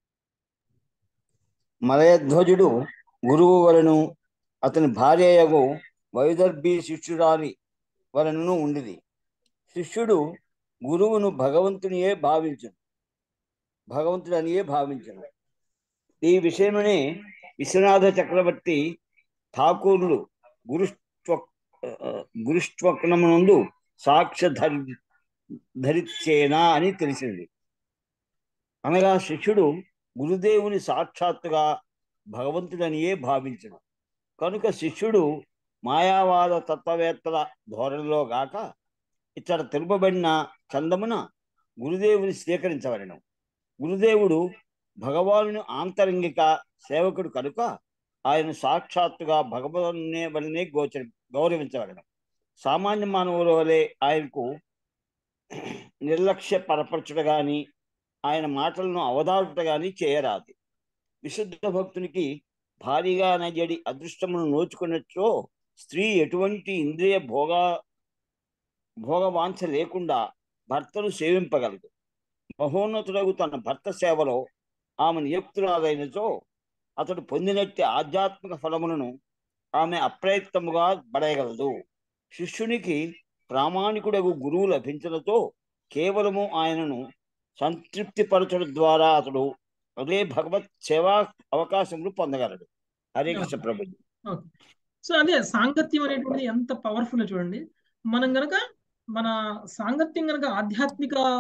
Speaker 5: మలయధ్వజుడు గురువు వలను అతని భార్యయగు వైదర్భి శిష్యురాలి వలనను ఉండిది శిష్యుడు గురువును భగవంతునియే భావించను భగవంతుడనియే భావించను ఈ విషయమనే విశ్వనాథ చక్రవర్తి ఠాకూర్లు గురుష్వ గురుష్వక్నమునందు సాక్ష్య ధరి ధరిచ్చేనా అని తెలిసింది అనగా శిష్యుడు గురుదేవుని సాక్షాత్తుగా భగవంతుడనియే భావించను కనుక శిష్యుడు మాయావాద తత్వవేత్తల ధోరణిలో గాక ఇతర తెలుపబడిన చందమున గురుదేవుని స్వీకరించవలను గురుదేవుడు భగవాను ఆంతరంగిక సేవకుడు కనుక ఆయన సాక్షాత్తుగా భగవానే వలనే గోచరి గౌరవించవలను సామాన్య మానవుల వలె ఆయనకు నిర్లక్ష్య పరపరచుట గాని ఆయన మాటలను అవదాటుట గాని చేయరాదు విశుద్ధ భక్తునికి భారీగా నజడి అదృష్టమును నోచుకున్నట్లో స్త్రీ ఎటువంటి ఇంద్రియ భోగ భోగవాంఛ లేకుండా భర్తను సేవింపగలదు మహోన్నతుడగు తన భర్త సేవలో ఆమె నియుక్తురాలైనచో అతడు పొందినట్టి ఆధ్యాత్మిక ఫలములను ఆమె అప్రయత్నముగా పడేయగలదు శిష్యునికి ప్రామాణికుడగు గురువు లభించడంతో కేవలము ఆయనను సంతృప్తిపరచడం ద్వారా అతడు అదే భగవత్ సేవా అవకాశములు పొందగలడు హరే కృష్ణ ప్రభు
Speaker 1: ఓకే సో అదే సాంగత్యం అనేటువంటిది ఎంత పవర్ఫుల్ చూడండి మనం గనక మన సాంగత్యం గనక ఆధ్యాత్మిక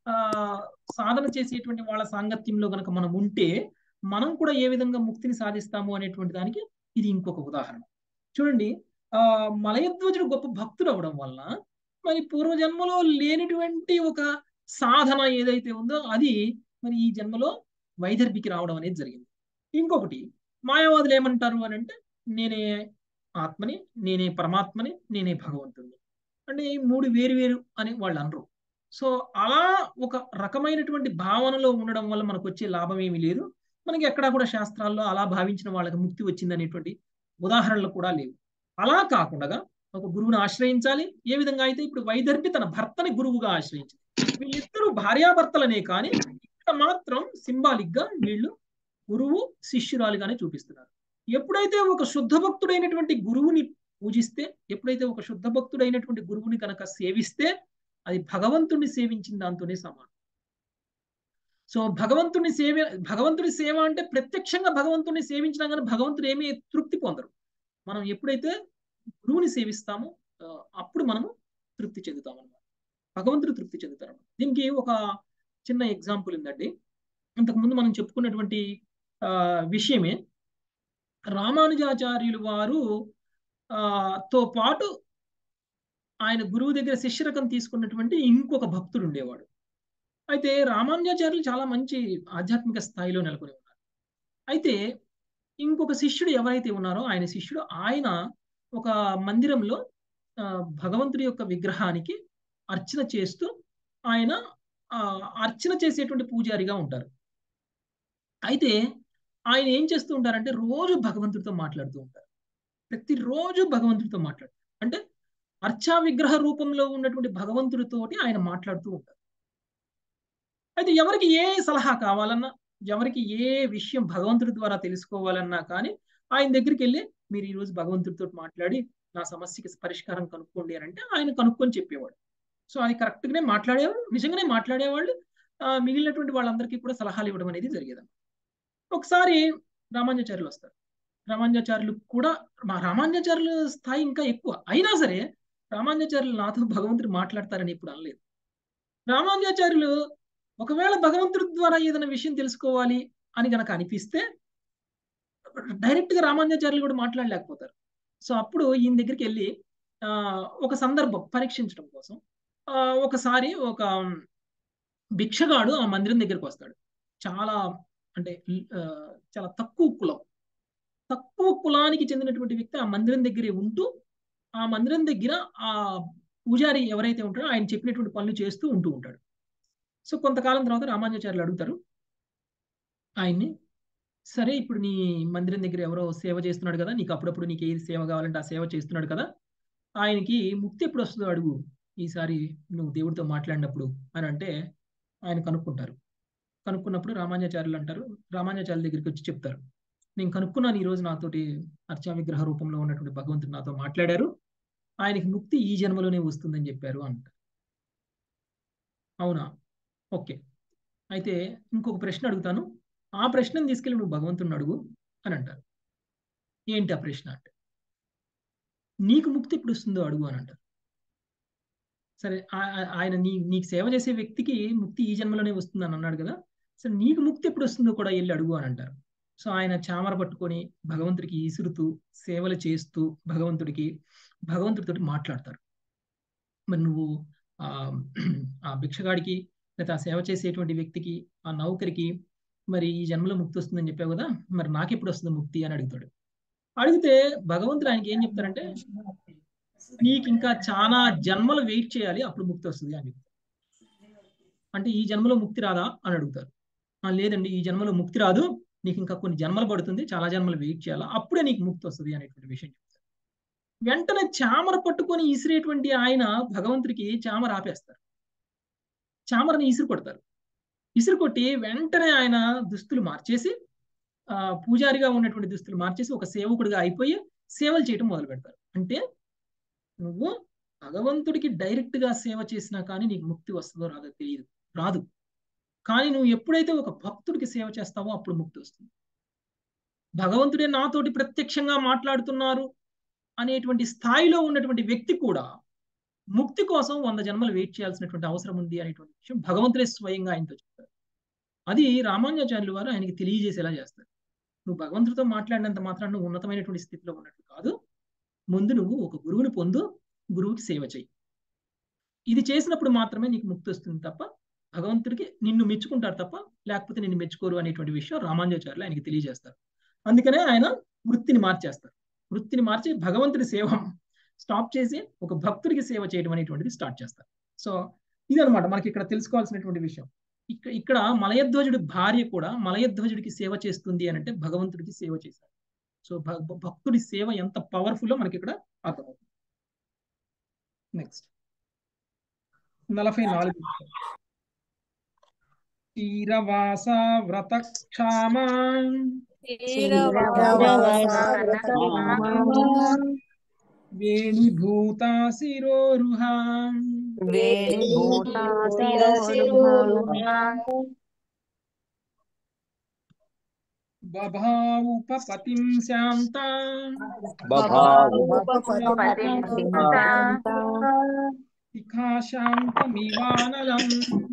Speaker 1: ఆ సాధన చేసేటువంటి వాళ్ళ సాంగత్యంలో గనక మనం ఉంటే మనం కూడా ఏ విధంగా ముక్తిని సాధిస్తాము అనేటువంటి దానికి ఇది ఇంకొక ఉదాహరణ చూడండి ఆ మలయధ్వజుడు గొప్ప భక్తుడు అవడం వల్ల మరి పూర్వజన్మలో లేనటువంటి ఒక సాధన ఏదైతే ఉందో అది మరి ఈ జన్మలో వైదర్భికి రావడం అనేది జరిగింది ఇంకొకటి మాయావాదులు ఏమంటారు అని అంటే నేనే ఆత్మని నేనే పరమాత్మని నేనే భగవంతుడిని అంటే ఈ మూడు వేరు వేరు అని వాళ్ళు అనరు సో అలా ఒక రకమైనటువంటి భావనలో ఉండడం వల్ల మనకు వచ్చే లాభం ఏమీ లేదు మనకి ఎక్కడా కూడా శాస్త్రాల్లో అలా భావించిన వాళ్ళకి ముక్తి వచ్చిందనేటువంటి ఉదాహరణలు కూడా లేవు అలా కాకుండా ఒక గురువుని ఆశ్రయించాలి ఏ విధంగా అయితే ఇప్పుడు వైదర్భి తన భర్తని గురువుగా ఆశ్రయించింది వీళ్ళిద్దరూ భార్యాభర్తలనే కానీ ఇక్కడ మాత్రం సింబాలిక్ గా వీళ్ళు గురువు శిష్యురాలుగానే చూపిస్తున్నారు ఎప్పుడైతే ఒక శుద్ధ భక్తుడైనటువంటి గురువుని పూజిస్తే ఎప్పుడైతే ఒక శుద్ధ భక్తుడైనటువంటి గురువుని కనుక సేవిస్తే అది భగవంతుణ్ణి సేవించిన దాంతోనే సమానం సో భగవంతుని సేవ భగవంతుడి సేవ అంటే ప్రత్యక్షంగా భగవంతుని సేవించినా కానీ భగవంతుడు ఏమీ తృప్తి పొందరు మనం ఎప్పుడైతే గురువుని సేవిస్తామో అప్పుడు మనము తృప్తి చెందుతాం అనమాట భగవంతుడు తృప్తి చెందుతారు దీనికి ఒక చిన్న ఎగ్జాంపుల్ ఉందండి ఇంతకుముందు మనం చెప్పుకున్నటువంటి ఆ విషయమే రామానుజాచార్యులు వారు ఆ తో పాటు ఆయన గురువు దగ్గర శిష్యరకం తీసుకున్నటువంటి ఇంకొక భక్తుడు ఉండేవాడు అయితే రామానుజాచార్యులు చాలా మంచి ఆధ్యాత్మిక స్థాయిలో నెలకొని ఉన్నారు అయితే ఇంకొక శిష్యుడు ఎవరైతే ఉన్నారో ఆయన శిష్యుడు ఆయన ఒక మందిరంలో భగవంతుడి యొక్క విగ్రహానికి అర్చన చేస్తూ ఆయన అర్చన చేసేటువంటి పూజారిగా ఉంటారు అయితే ఆయన ఏం చేస్తూ ఉంటారంటే రోజు భగవంతుడితో మాట్లాడుతూ ఉంటారు ప్రతిరోజు భగవంతుడితో మాట్లాడుతారు అంటే అర్చా విగ్రహ రూపంలో ఉన్నటువంటి భగవంతుడితోటి ఆయన మాట్లాడుతూ ఉంటారు అయితే ఎవరికి ఏ సలహా కావాలన్నా ఎవరికి ఏ విషయం భగవంతుడి ద్వారా తెలుసుకోవాలన్నా కానీ ఆయన దగ్గరికి వెళ్ళి మీరు ఈరోజు భగవంతుడితో మాట్లాడి నా సమస్యకి పరిష్కారం కనుక్కోండి అని అంటే ఆయన కనుక్కొని చెప్పేవాడు సో అది కరెక్ట్గానే మాట్లాడేవాడు నిజంగానే మాట్లాడేవాళ్ళు మిగిలినటువంటి వాళ్ళందరికీ కూడా సలహాలు ఇవ్వడం అనేది జరిగేది ఒకసారి రామానుజాచార్యులు వస్తారు రామానుజాచార్యులు కూడా మా రామానుజాచార్యుల స్థాయి ఇంకా ఎక్కువ అయినా సరే రామానుజాచార్యులు నాతో భగవంతుడు మాట్లాడతారని ఇప్పుడు అనలేదు రామానుజాచార్యులు ఒకవేళ భగవంతుడి ద్వారా ఏదైనా విషయం తెలుసుకోవాలి అని గనక అనిపిస్తే డైరెక్ట్ గా రామానుజాచార్యులు కూడా మాట్లాడలేకపోతారు సో అప్పుడు ఈయన దగ్గరికి వెళ్ళి ఆ ఒక సందర్భం పరీక్షించడం కోసం ఆ ఒకసారి ఒక భిక్షగాడు ఆ మందిరం దగ్గరికి వస్తాడు చాలా అంటే చాలా తక్కువ కులం తక్కువ కులానికి చెందినటువంటి వ్యక్తి ఆ మందిరం దగ్గరే ఉంటూ ఆ మందిరం దగ్గర ఆ పూజారి ఎవరైతే ఉంటారో ఆయన చెప్పినటువంటి పనులు చేస్తూ ఉంటూ ఉంటాడు సో కొంతకాలం తర్వాత రామానుజాచార్యులు అడుగుతారు ఆయన్ని సరే ఇప్పుడు నీ మందిరం దగ్గర ఎవరో సేవ చేస్తున్నాడు కదా నీకు అప్పుడప్పుడు నీకు ఏది సేవ కావాలంటే ఆ సేవ చేస్తున్నాడు కదా ఆయనకి ముక్తి ఎప్పుడు వస్తుందో అడుగు ఈసారి నువ్వు దేవుడితో మాట్లాడినప్పుడు అని అంటే ఆయన కనుక్కుంటారు కనుక్కున్నప్పుడు రామానుజాచార్యులు అంటారు రామానుజాచార్యుల దగ్గరికి వచ్చి చెప్తారు నేను కనుక్కున్నాను ఈరోజు నాతోటి అర్చా విగ్రహ రూపంలో ఉన్నటువంటి భగవంతుడు నాతో మాట్లాడారు ఆయనకి ముక్తి ఈ జన్మలోనే వస్తుందని చెప్పారు అంట అవునా ఓకే అయితే ఇంకొక ప్రశ్న అడుగుతాను ఆ ప్రశ్నను తీసుకెళ్ళి నువ్వు భగవంతుని అడుగు అని అంటారు ఏంటి ఆ ప్రశ్న అంటే నీకు ముక్తి ఎప్పుడు వస్తుందో అడుగు అని అంటారు సరే ఆయన నీ నీకు సేవ చేసే వ్యక్తికి ముక్తి ఈ జన్మలోనే వస్తుందని అన్నాడు కదా సరే నీకు ముక్తి ఎప్పుడు వస్తుందో కూడా వెళ్ళి అడుగు అని అంటారు సో ఆయన చామర పట్టుకొని భగవంతుడికి ఈసురుతూ సేవలు చేస్తూ భగవంతుడికి భగవంతుడితోటి మాట్లాడతారు మరి నువ్వు ఆ ఆ భిక్షగాడికి లేదా ఆ సేవ చేసేటువంటి వ్యక్తికి ఆ నౌకరికి మరి ఈ జన్మలో ముక్తి వస్తుందని చెప్పావు కదా మరి నాకెప్పుడు వస్తుంది ముక్తి అని అడుగుతాడు అడిగితే భగవంతుడు ఆయనకి ఏం చెప్తారంటే నీకు ఇంకా చాలా జన్మలు వెయిట్ చేయాలి అప్పుడు ముక్తి వస్తుంది అని చెప్తారు అంటే ఈ జన్మలో ముక్తి రాదా అని అడుగుతారు లేదండి ఈ జన్మలో ముక్తి రాదు నీకు ఇంకా కొన్ని జన్మలు పడుతుంది చాలా జన్మలు వెయిట్ చేయాలా అప్పుడే నీకు ముక్తి వస్తుంది అనేటువంటి విషయం చెప్తారు వెంటనే చామర పట్టుకొని ఇసిరేటువంటి ఆయన భగవంతుడికి చామర ఆపేస్తారు చామరని ఇసురు కొడతారు ఇసురు కొట్టి వెంటనే ఆయన దుస్తులు మార్చేసి ఆ పూజారిగా ఉన్నటువంటి దుస్తులు మార్చేసి ఒక సేవకుడిగా అయిపోయి సేవలు చేయడం మొదలు పెడతారు అంటే నువ్వు భగవంతుడికి డైరెక్ట్ గా సేవ చేసినా కానీ నీకు ముక్తి వస్తుందో రాదో తెలియదు రాదు కానీ నువ్వు ఎప్పుడైతే ఒక భక్తుడికి సేవ చేస్తావో అప్పుడు ముక్తి వస్తుంది భగవంతుడే నాతోటి ప్రత్యక్షంగా మాట్లాడుతున్నారు అనేటువంటి స్థాయిలో ఉన్నటువంటి వ్యక్తి కూడా ముక్తి కోసం వంద జన్మలు వెయిట్ చేయాల్సినటువంటి అవసరం ఉంది అనేటువంటి విషయం భగవంతుడే స్వయంగా ఆయనతో చెప్తారు అది రామానుజాచార్యులు వారు ఆయనకి తెలియజేసేలా చేస్తారు నువ్వు భగవంతుడితో మాట్లాడినంత మాత్రం నువ్వు ఉన్నతమైనటువంటి స్థితిలో ఉన్నట్టు కాదు ముందు నువ్వు ఒక గురువుని పొందు గురువుకి సేవ చేయి ఇది చేసినప్పుడు మాత్రమే నీకు ముక్తి వస్తుంది తప్ప భగవంతుడికి నిన్ను మెచ్చుకుంటారు తప్ప లేకపోతే నిన్ను మెచ్చుకోరు అనేటువంటి విషయం రామానుజాచార్యులు ఆయనకి తెలియజేస్తారు అందుకనే ఆయన వృత్తిని మార్చేస్తారు వృత్తిని మార్చి భగవంతుడి సేవ స్టాప్ చేసి ఒక భక్తుడికి సేవ చేయడం అనేటువంటిది స్టార్ట్ చేస్తారు సో ఇదనమాట మనకి ఇక్కడ తెలుసుకోవాల్సినటువంటి విషయం ఇక్కడ ఇక్కడ మలయధ్వజుడి భార్య కూడా మలయధ్వజుడికి సేవ చేస్తుంది అని అంటే భగవంతుడికి సేవ చేశారు సో భక్తుడి సేవ ఎంత పవర్ఫుల్ మనకి ఇక్కడ అర్థమవుతుంది నెక్స్ట్ నలభై నాలుగు తీరవాస వ్రత క్షామా వేణిభూత శిరోరుహా బభావుపపతిం శాంత శిఖా శాంతమివానలం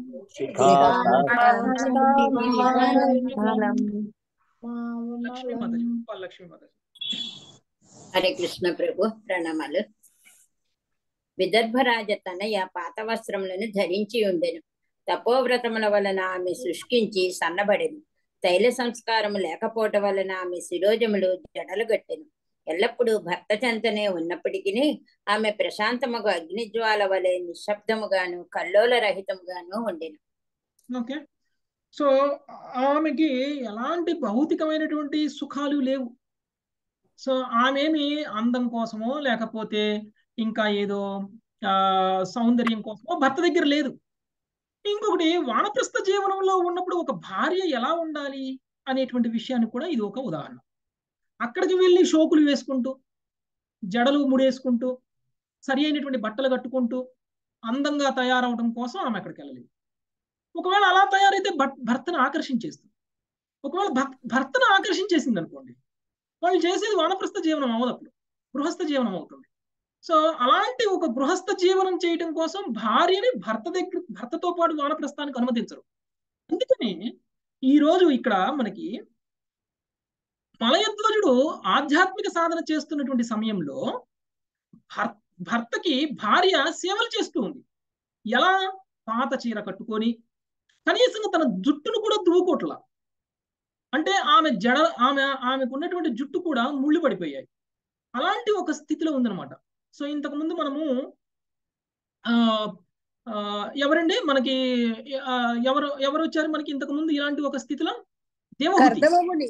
Speaker 1: లక్ష్మీ మాతాజీ లక్ష్మీ మాతాజీ
Speaker 11: హరే కృష్ణ ప్రభు ప్రణామాలు విదర్భరాజ తనయ పాత వస్త్రములను ధరించి ఉండెను తపోవ్రతముల వలన ఆమె శుష్కించి సన్నబడెను తైల సంస్కారము లేకపోవటం వలన ఆమె శిరోజములు జడలు గట్టెను ఎల్లప్పుడూ భర్త చెంతనే ఉన్నప్పటికీ ఆమె ప్రశాంతముగా అగ్నిజ్వాల వలె నిశ్శబ్దముగాను కల్లోల రహితముగాను ఉండెను
Speaker 1: ఓకే సో ఆమెకి ఎలాంటి భౌతికమైనటువంటి సుఖాలు లేవు సో ఆమెమి అందం కోసమో లేకపోతే ఇంకా ఏదో ఆ సౌందర్యం కోసమో భర్త దగ్గర లేదు ఇంకొకటి వానప్రస్థ జీవనంలో ఉన్నప్పుడు ఒక భార్య ఎలా ఉండాలి అనేటువంటి విషయాన్ని కూడా ఇది ఒక ఉదాహరణ అక్కడికి వెళ్ళి షోకులు వేసుకుంటూ జడలు ముడేసుకుంటూ సరి అయినటువంటి బట్టలు కట్టుకుంటూ అందంగా తయారవడం కోసం ఆమె అక్కడికి వెళ్ళలేదు ఒకవేళ అలా తయారైతే భర్తను ఆకర్షించేస్తుంది ఒకవేళ భర్తను ఆకర్షించేసింది అనుకోండి వాళ్ళు చేసేది వానప్రస్థ జీవనం అవ్వదు అప్పుడు గృహస్థ జీవనం అవుతుంది సో అలాంటి ఒక గృహస్థ జీవనం చేయటం కోసం భార్యని భర్త దగ్గర భర్తతో పాటు వానప్రస్థానికి అనుమతించరు అందుకని ఈ రోజు ఇక్కడ మనకి మలయధ్వజుడు ఆధ్యాత్మిక సాధన చేస్తున్నటువంటి సమయంలో భర్తకి భార్య సేవలు చేస్తూ ఉంది ఎలా పాత చీర కట్టుకొని కనీసం తన జుట్టును కూడా దువ్వుకోట్లా అంటే ఆమె జడ ఆమె ఆమెకు ఉన్నటువంటి జుట్టు కూడా ముళ్ళు పడిపోయాయి అలాంటి ఒక స్థితిలో ఉందన్నమాట సో ఇంతకు ముందు మనము ఆ ఎవరండి మనకి ఎవరు ఎవరు వచ్చారు మనకి ఇంతకు ముందు ఇలాంటి ఒక స్థితిలో దేవహూతి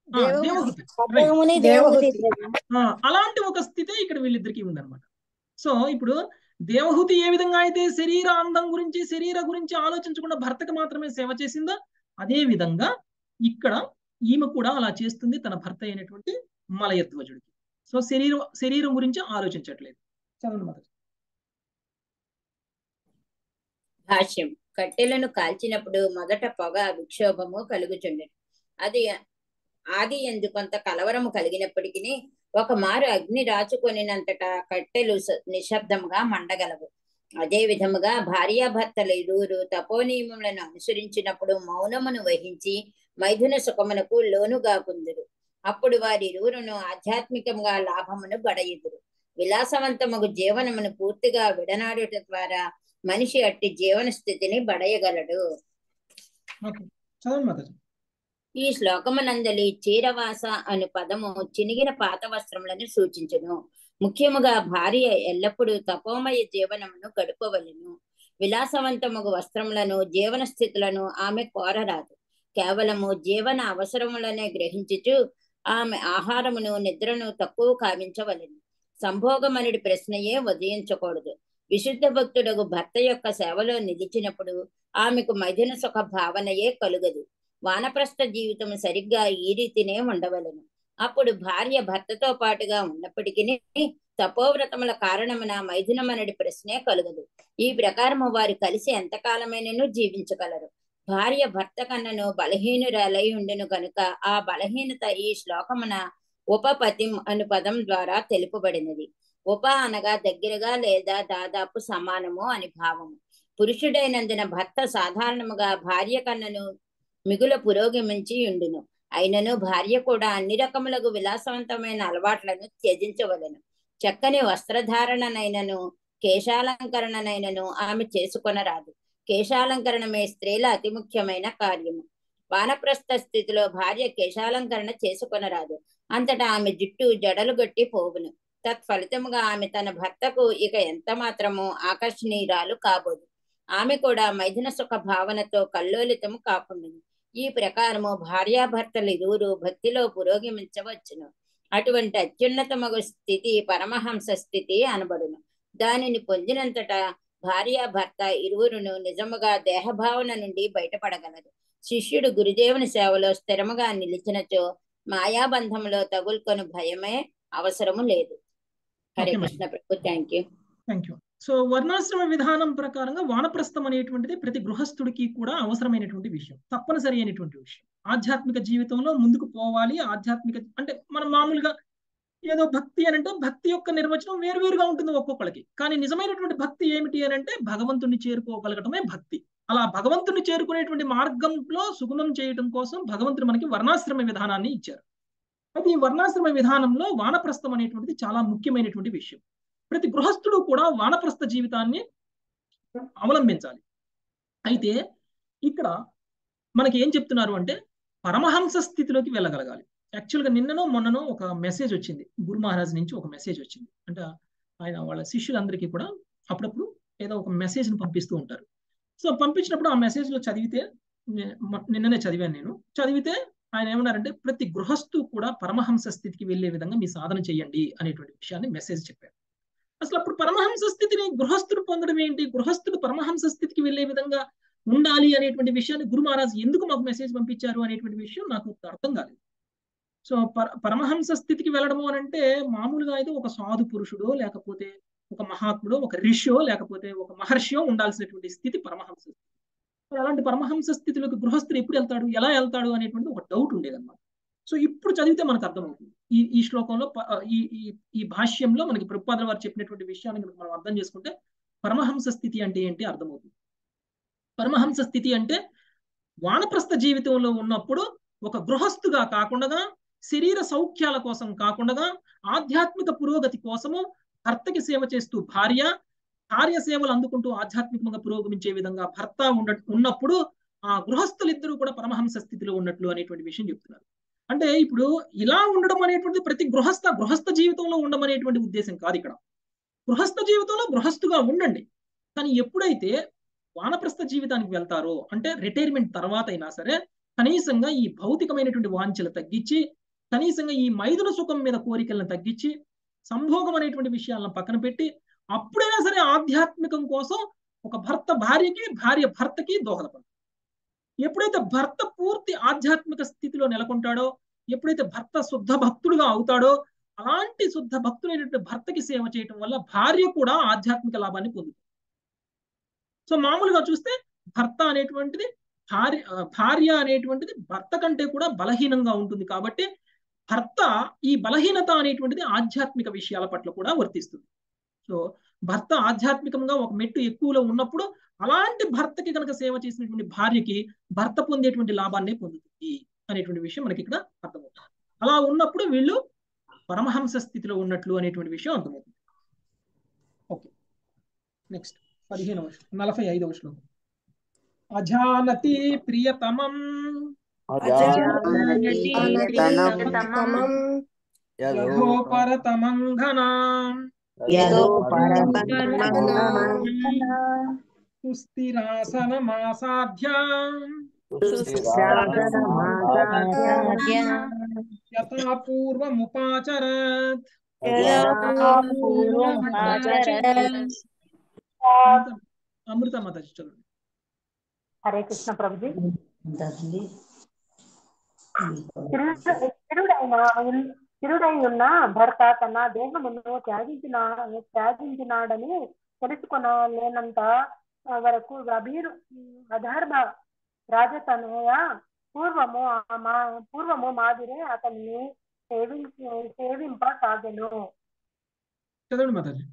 Speaker 1: దేవహూతి అలాంటి ఒక స్థితి ఇక్కడ వీళ్ళిద్దరికి ఉందన్నమాట సో ఇప్పుడు దేవహూతి ఏ విధంగా అయితే శరీర అందం గురించి శరీర గురించి ఆలోచించకుండా భర్తకు మాత్రమే సేవ చేసిందో అదే విధంగా ఇక్కడ ఈమె కూడా అలా చేస్తుంది తన భర్త అయినటువంటి మలయధ్వజుడికి సో శరీరం శరీరం గురించి ఆలోచించట్లేదు చదవండి మాత
Speaker 11: భాష్యం కట్టెలను కాల్చినప్పుడు మొదట పొగ విక్షోభము కలుగుచుండెను అది ఆది ఎందు కొంత కలవరము కలిగినప్పటికీ ఒక మారు అగ్ని రాచుకొనినంతట కట్టెలు నిశ్శబ్దముగా మండగలవు అదే విధముగా భార్యాభర్తలు ఇరువురు తపోనియములను అనుసరించినప్పుడు మౌనమును వహించి మైథున సుఖమునకు లోనుగా కుందురు అప్పుడు వారి ఇరువురును ఆధ్యాత్మికంగా లాభమును గడయుదురు విలాసవంతముగు జీవనమును పూర్తిగా విడనాడుట ద్వారా మనిషి అట్టి జీవన స్థితిని బడయగలడు ఈ శ్లోకమునందలి చీరవాస అను పదము చినిగిన పాత వస్త్రములను సూచించును ముఖ్యముగా భార్య ఎల్లప్పుడూ తపోమయ జీవనమును గడుపవలను విలాసవంతముగు వస్త్రములను జీవన స్థితులను ఆమె కోరరాదు కేవలము జీవన అవసరములనే గ్రహించుచు ఆమె ఆహారమును నిద్రను తక్కువ కావించవలెను సంభోగమనుడి ప్రశ్నయే ఉదయించకూడదు విశుద్ధ భక్తుడకు భర్త యొక్క సేవలో నిలిచినప్పుడు ఆమెకు మైథున సుఖ భావనయే కలుగదు వానప్రస్థ జీవితం సరిగ్గా ఈ రీతినే ఉండవలను అప్పుడు భార్య భర్తతో పాటుగా ఉన్నప్పటికీ తపోవ్రతముల కారణమున మైథునమనడి ప్రశ్నే కలుగదు ఈ ప్రకారము వారు కలిసి ఎంతకాలమైనను జీవించగలరు భార్య భర్త కన్నను బలహీనురాలై ఉండును కనుక ఆ బలహీనత ఈ శ్లోకమున ఉపపతిం అను పదం ద్వారా తెలుపబడినది ఉప అనగా దగ్గరగా లేదా దాదాపు సమానము అని భావము పురుషుడైనందున భర్త సాధారణముగా భార్య కన్నను మిగుల పురోగమించి ఉండును అయినను భార్య కూడా అన్ని రకములకు విలాసవంతమైన అలవాట్లను త్యజించవలెను చక్కని వస్త్రధారణనైనను కేశాలంకరణనైనను ఆమె చేసుకొనరాదు కేశాలంకరణమే స్త్రీల అతి ముఖ్యమైన కార్యము వానప్రస్థ స్థితిలో భార్య కేశాలంకరణ చేసుకొనరాదు అంతటా ఆమె జుట్టు జడలు గట్టి పోవును తత్ఫలితముగా ఆమె తన భర్తకు ఇక ఎంత మాత్రము ఆకర్షణీయురాలు కాబోదు ఆమె కూడా మైథున సుఖ భావనతో కల్లోలితము కాకుండాను ఈ ప్రకారము భార్యాభర్తలు ఇరువురు భక్తిలో పురోగమించవచ్చును అటువంటి అత్యున్నతమగు స్థితి పరమహంస స్థితి అనబడును దానిని పొందినంతటా భార్య భర్త ఇరువురును నిజముగా దేహభావన నుండి బయటపడగలరు శిష్యుడు గురుదేవుని సేవలో స్థిరముగా నిలిచినచో మాయాబంధంలో తగులుకొని భయమే అవసరము లేదు Hare
Speaker 1: Okay,
Speaker 11: Krishna Prabhu thank you
Speaker 1: thank you so వర్ణాశ్రమ విధానం ప్రకారంగా వానప్రస్థం అనేటువంటిది ప్రతి గృహస్థుడికి కూడా అవసరమైనటువంటి విషయం తప్పనిసరి అయినటువంటి విషయం ఆధ్యాత్మిక జీవితంలో ముందుకు పోవాలి ఆధ్యాత్మిక అంటే మనం మామూలుగా ఏదో భక్తి అని అంటే భక్తి యొక్క నిర్వచనం వేరువేరుగా ఉంటుంది ఒక్కొక్కరికి కానీ నిజమైనటువంటి భక్తి ఏమిటి అని అంటే భగవంతుణ్ణి చేరుకోగలగటమే భక్తి అలా భగవంతుని చేరుకునేటువంటి మార్గంలో సుగమం చేయటం కోసం భగవంతుడు మనకి వర్ణాశ్రమ విధానాన్ని ఇచ్చారు అయితే ఈ వర్ణాశ్రమ విధానంలో వానప్రస్థం అనేటువంటిది చాలా ముఖ్యమైనటువంటి విషయం ప్రతి గృహస్థుడు కూడా వానప్రస్థ జీవితాన్ని అవలంబించాలి అయితే ఇక్కడ మనకి ఏం చెప్తున్నారు అంటే పరమహంస స్థితిలోకి వెళ్ళగలగాలి యాక్చువల్గా నిన్ననో మొన్ననో ఒక మెసేజ్ వచ్చింది గురు మహారాజ్ నుంచి ఒక మెసేజ్ వచ్చింది అంటే ఆయన వాళ్ళ శిష్యులందరికీ కూడా అప్పుడప్పుడు ఏదో ఒక మెసేజ్ని పంపిస్తూ ఉంటారు సో పంపించినప్పుడు ఆ మెసేజ్లో చదివితే నే- మ- నిన్ననే చదివాను నేను చదివితే ఆయన ఏమన్నారంటే ప్రతి గృహస్థు కూడా పరమహంస స్థితికి వెళ్ళే విధంగా మీ సాధన చేయండి అనేటువంటి విషయాన్ని మెసేజ్ చెప్పారు అసలు అప్పుడు పరమహంస స్థితిని గృహస్థుడు పొందడం ఏంటి గృహస్థుడు పరమహంస స్థితికి వెళ్ళే విధంగా ఉండాలి అనేటువంటి విషయాన్ని గురు మహారాజ్ ఎందుకు మాకు మెసేజ్ పంపించారు అనేటువంటి విషయం నాకు అర్థం కాలేదు సో పర పరమహంస స్థితికి వెళ్ళడము అని అంటే మామూలుగా అయితే ఒక సాధు పురుషుడో లేకపోతే ఒక మహాత్ముడో ఒక ఋషియో లేకపోతే ఒక మహర్షియో ఉండాల్సినటువంటి స్థితి పరమహంస స్థితి మరి అలాంటి పరమహంస స్థితిలోకి గృహస్థుడు ఎప్పుడు వెళ్తాడు ఎలా వెళ్తాడు అనేటువంటి ఒక డౌట్ ఉండేదన్నమాట సో ఇప్పుడు చదివితే మనకు అర్థమవుతుంది ఈ ఈ శ్లోకంలో ప- ఈ ఈ ఈ భాష్యంలో మనకి ప్రభుపాదుల వారు చెప్పినటువంటి విషయాన్ని కనుక మనం అర్థం చేసుకుంటే పరమహంస స్థితి అంటే ఏంటి అర్థమవుతుంది పరమహంస స్థితి అంటే వానప్రస్థ జీవితంలో ఉన్నప్పుడు ఒక గృహస్థుగా కాకుండా శరీర సౌఖ్యాల కోసం కాకుండా ఆధ్యాత్మిక పురోగతి కోసము భర్తకి సేవ చేస్తూ భార్య భార్య సేవలు అందుకుంటూ ఆధ్యాత్మికంగా పురోగమించే విధంగా భర్త ఉండ ఉన్నప్పుడు ఆ గృహస్థులిద్దరూ కూడా పరమహంస స్థితిలో ఉన్నట్లు అనేటువంటి విషయం చెప్తున్నారు అంటే ఇప్పుడు ఇలా ఉండడం అనేటువంటిది ప్రతి గృహస్థ గృహస్థ జీవితంలో ఉండమనేటువంటి ఉద్దేశం కాదు ఇక్కడ గృహస్థ జీవితంలో గృహస్థుగా ఉండండి కానీ ఎప్పుడైతే వానప్రస్థ జీవితానికి వెళ్తారో అంటే రిటైర్మెంట్ తర్వాత అయినా సరే కనీసంగా ఈ భౌతికమైనటువంటి వాంఛలు తగ్గించి కనీసంగా ఈ మైదున సుఖం మీద కోరికలను తగ్గించి సంభోగం అనేటువంటి విషయాలను పక్కన పెట్టి అప్పుడైనా సరే ఆధ్యాత్మికం కోసం ఒక భర్త భార్యకి భార్య భర్తకి దోహదపడతారు ఎప్పుడైతే భర్త పూర్తి ఆధ్యాత్మిక స్థితిలో నెలకొంటాడో ఎప్పుడైతే భర్త శుద్ధ భక్తుడుగా అవుతాడో అలాంటి శుద్ధ భక్తుడైనటువంటి భర్తకి సేవ చేయటం వల్ల భార్య కూడా ఆధ్యాత్మిక లాభాన్ని పొందుతుంది సో మామూలుగా చూస్తే భర్త అనేటువంటిది భార్య భార్య అనేటువంటిది భర్త కంటే కూడా బలహీనంగా ఉంటుంది కాబట్టి భర్త ఈ బలహీనత అనేటువంటిది ఆధ్యాత్మిక విషయాల పట్ల కూడా వర్తిస్తుంది సో భర్త ఆధ్యాత్మికంగా ఒక మెట్టు ఎక్కువలో ఉన్నప్పుడు అలాంటి భర్తకి కనుక సేవ చేసినటువంటి భార్యకి భర్త పొందేటువంటి లాభాన్నే పొందుతుంది అనేటువంటి విషయం మనకి ఇక్కడ అర్థమవుతుంది అలా ఉన్నప్పుడు వీళ్ళు పరమహంస స్థితిలో ఉన్నట్లు అనేటువంటి విషయం అర్థమవుతుంది ఓకే నెక్స్ట్ పదిహేనవ శ్లోకం నలభై ఐదవ శ్లోకం అజానతి ప్రియతమం యథోపరతమం ఘనాం సుస్థిరాసనమాసాధ్యాం యథా పూర్వముపాచరత్ అమృత మాత చదువు
Speaker 7: హరే కృష్ణ ప్రభుజీ తిరుడైన తిరుడై ఉన్న భర్త తన దేహమును త్యాగించిన త్యాగించినాడని తెలుసుకొనలేనంత వరకు అభీరు అధర్మ రాజతనయ పూర్వము ఆ మా పూర్వము మాదిరే అతన్ని సేవించి సేవింపసాగెను
Speaker 1: చదవండి మాతాజీ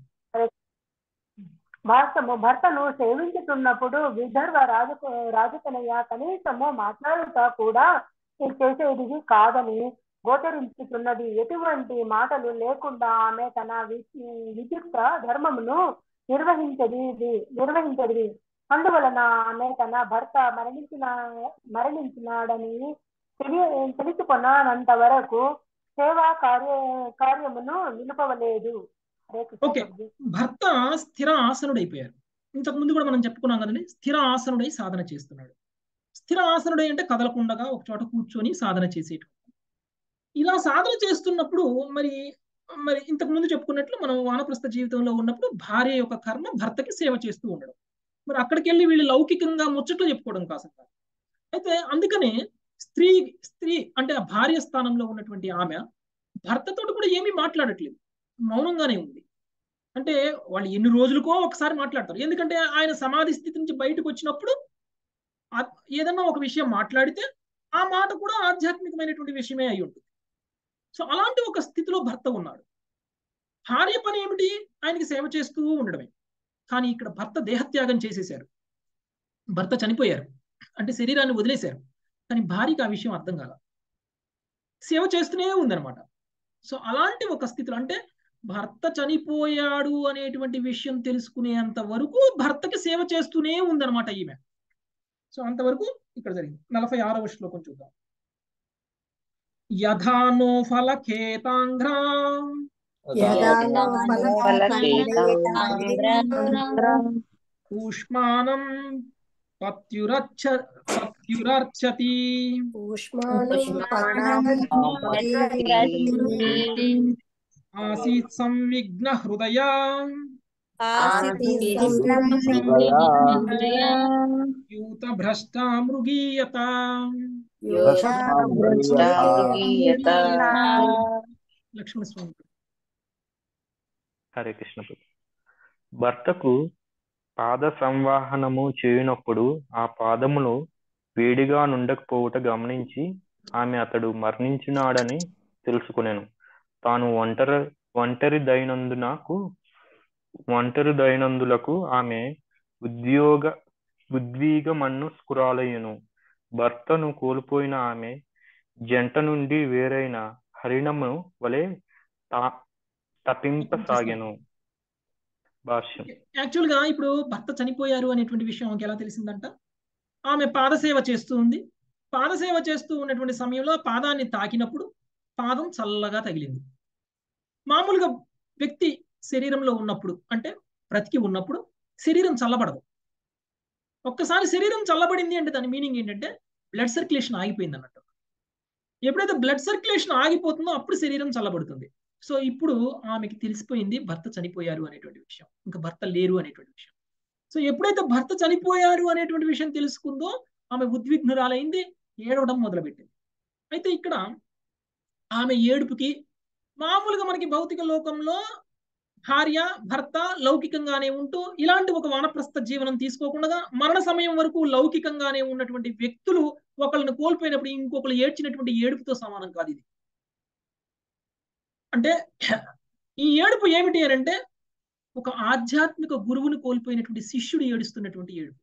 Speaker 7: భారతము భర్తను సేవించుతున్నప్పుడు విదర్భ రాజ రాజకనయ్య కనీసము మాట్లాడుతా కూడా ఇది చేసేది కాదని గోచరించుతున్నది ఎటువంటి మాటలు లేకుండా ఆమె తన వి- విద్యుక్త ధర్మమును నిర్వహించది నిర్వహించది అందువలన ఆమె తన భర్త మరణించిన మరణించినాడని తెలియ తెలుసుకున్నంత వరకు సేవా కార్య కార్యమును నిలుపవలేదు హరే కృష్ణ
Speaker 1: ఓకే
Speaker 7: ప్రభుజీ.
Speaker 1: భర్త స్థిర ఆసనుడైపోయారు ఇంతకు ముందు కూడా మనం చెప్పుకున్నాం కదండి స్థిర ఆసనుడై సాధన చేస్తున్నాడు స్థిర ఆసనుడై అంటే కదలకుండగా ఒక చోట కూర్చొని సాధన చేసేటప్పుడు ఇలా సాధన చేస్తున్నప్పుడు మరి మరి ఇంతకు ముందు చెప్పుకున్నట్లు మనం వానప్రస్థ జీవితంలో ఉన్నప్పుడు భార్య యొక్క కర్మ భర్తకి సేవ చేస్తూ ఉండడం మరి అక్కడికి వెళ్ళి వీళ్ళు లౌకికంగా ముచ్చట్లు చెప్పుకోవడం కాసం కాదు అయితే అందుకనే స్త్రీ స్త్రీ అంటే ఆ భార్య స్థానంలో ఉన్నటువంటి ఆమె భర్తతోటి కూడా ఏమీ మాట్లాడట్లేదు మౌనంగానే ఉంది అంటే వాళ్ళు ఎన్ని రోజులకో ఒకసారి మాట్లాడతారు ఎందుకంటే ఆయన సమాధి స్థితి నుంచి బయటకు వచ్చినప్పుడు ఆ- ఏదన్నా ఒక విషయం మాట్లాడితే ఆ మాట కూడా ఆధ్యాత్మికమైనటువంటి విషయమే అయి ఉంటుంది సో అలాంటి ఒక స్థితిలో భర్త ఉన్నాడు భార్య పని ఏమిటి ఆయనకి సేవ చేస్తూ ఉండడమే కానీ ఇక్కడ భర్త దేహత్యాగం చేసేశారు భర్త చనిపోయారు అంటే శరీరాన్ని వదిలేశారు కానీ భార్యకి ఆ విషయం అర్థం కాల సేవ చేస్తూనే ఉందన్నమాట సో అలాంటి ఒక స్థితిలో అంటే భర్త చనిపోయాడు అనేటువంటి విషయం తెలుసుకునేంత వరకు భర్తకి సేవ చేస్తూనే ఉందన్నమాట ఈమె సో అంతవరకు ఇక్కడ జరిగింది నలభై ఆరవ శ్లోకం చూద్దాం యథానో ఫలఖేతాంధ్రా కూష్మానం పత్యురచ్చ పత్యురర్చతి ఆసీత్ సంవిఘ్న హృదయ యూత భ్రష్ట మృగీయత లక్ష్మణ స్వామి
Speaker 8: హరే కృష్ణ ప్రభు. భర్తకు పాద సంవాహనము చేయునప్పుడు ఆ పాదములు వేడిగా నుండకపోవుట గమనించి ఆమె అతడు మరణించినాడని తెలుసుకునేను తాను ఒంటరి ఒంటరి దైనందునకు ఒంటరి దైనందులకు ఆమె ఉద్యోగ ఉద్వీగమన్ను స్కురాలయ్యను భర్తను కోల్పోయిన ఆమె జంట నుండి వేరైన హరిణము వలె తా- తపింపసాగెను భాష్యం
Speaker 1: యాక్చువల్ గా ఇప్పుడు భర్త చనిపోయారు అనేటువంటి విషయం ఆమెకి ఎలా తెలిసిందంట ఆమె పాదసేవ చేస్తూ ఉంది పాదసేవ చేస్తూ ఉన్నటువంటి సమయంలో ఆ పాదాన్ని తాకినప్పుడు పాదం చల్లగా తగిలింది మామూలుగా వ్యక్తి శరీరంలో ఉన్నప్పుడు అంటే బ్రతికి ఉన్నప్పుడు శరీరం చల్లబడదు ఒక్కసారి శరీరం చల్లబడింది అంటే దాని మీనింగ్ ఏంటంటే బ్లడ్ సర్క్యులేషన్ ఆగిపోయింది అన్నట్టు ఎప్పుడైతే బ్లడ్ సర్క్యులేషన్ ఆగిపోతుందో అప్పుడు శరీరం చల్లబడుతుంది సో ఇప్పుడు ఆమెకి తెలిసిపోయింది భర్త చనిపోయారు అనేటువంటి విషయం ఇంకా భర్త లేరు అనేటువంటి విషయం సో ఎప్పుడైతే భర్త చనిపోయారు అనేటువంటి విషయం తెలుసుకుందో ఆమె ఉద్విగ్నురాలైంది ఏడవడం మొదలుపెట్టింది అయితే ఇక్కడ ఆమె ఏడుపుకి మామూలుగా మనకి భౌతిక లోకంలో భార్య భర్త లౌకికంగానే ఉంటూ ఇలాంటి ఒక వానప్రస్థ జీవనం తీసుకోకుండా మరణ సమయం వరకు లౌకికంగానే ఉన్నటువంటి వ్యక్తులు ఒకళ్ళని కోల్పోయినప్పుడు ఇంకొకరు ఏడ్చినటువంటి ఏడుపుతో సమానం కాదు ఇది అంటే ఈ ఏడుపు ఏమిటి అని అంటే ఒక ఆధ్యాత్మిక గురువుని కోల్పోయినటువంటి శిష్యుడు ఏడుస్తున్నటువంటి ఏడుపు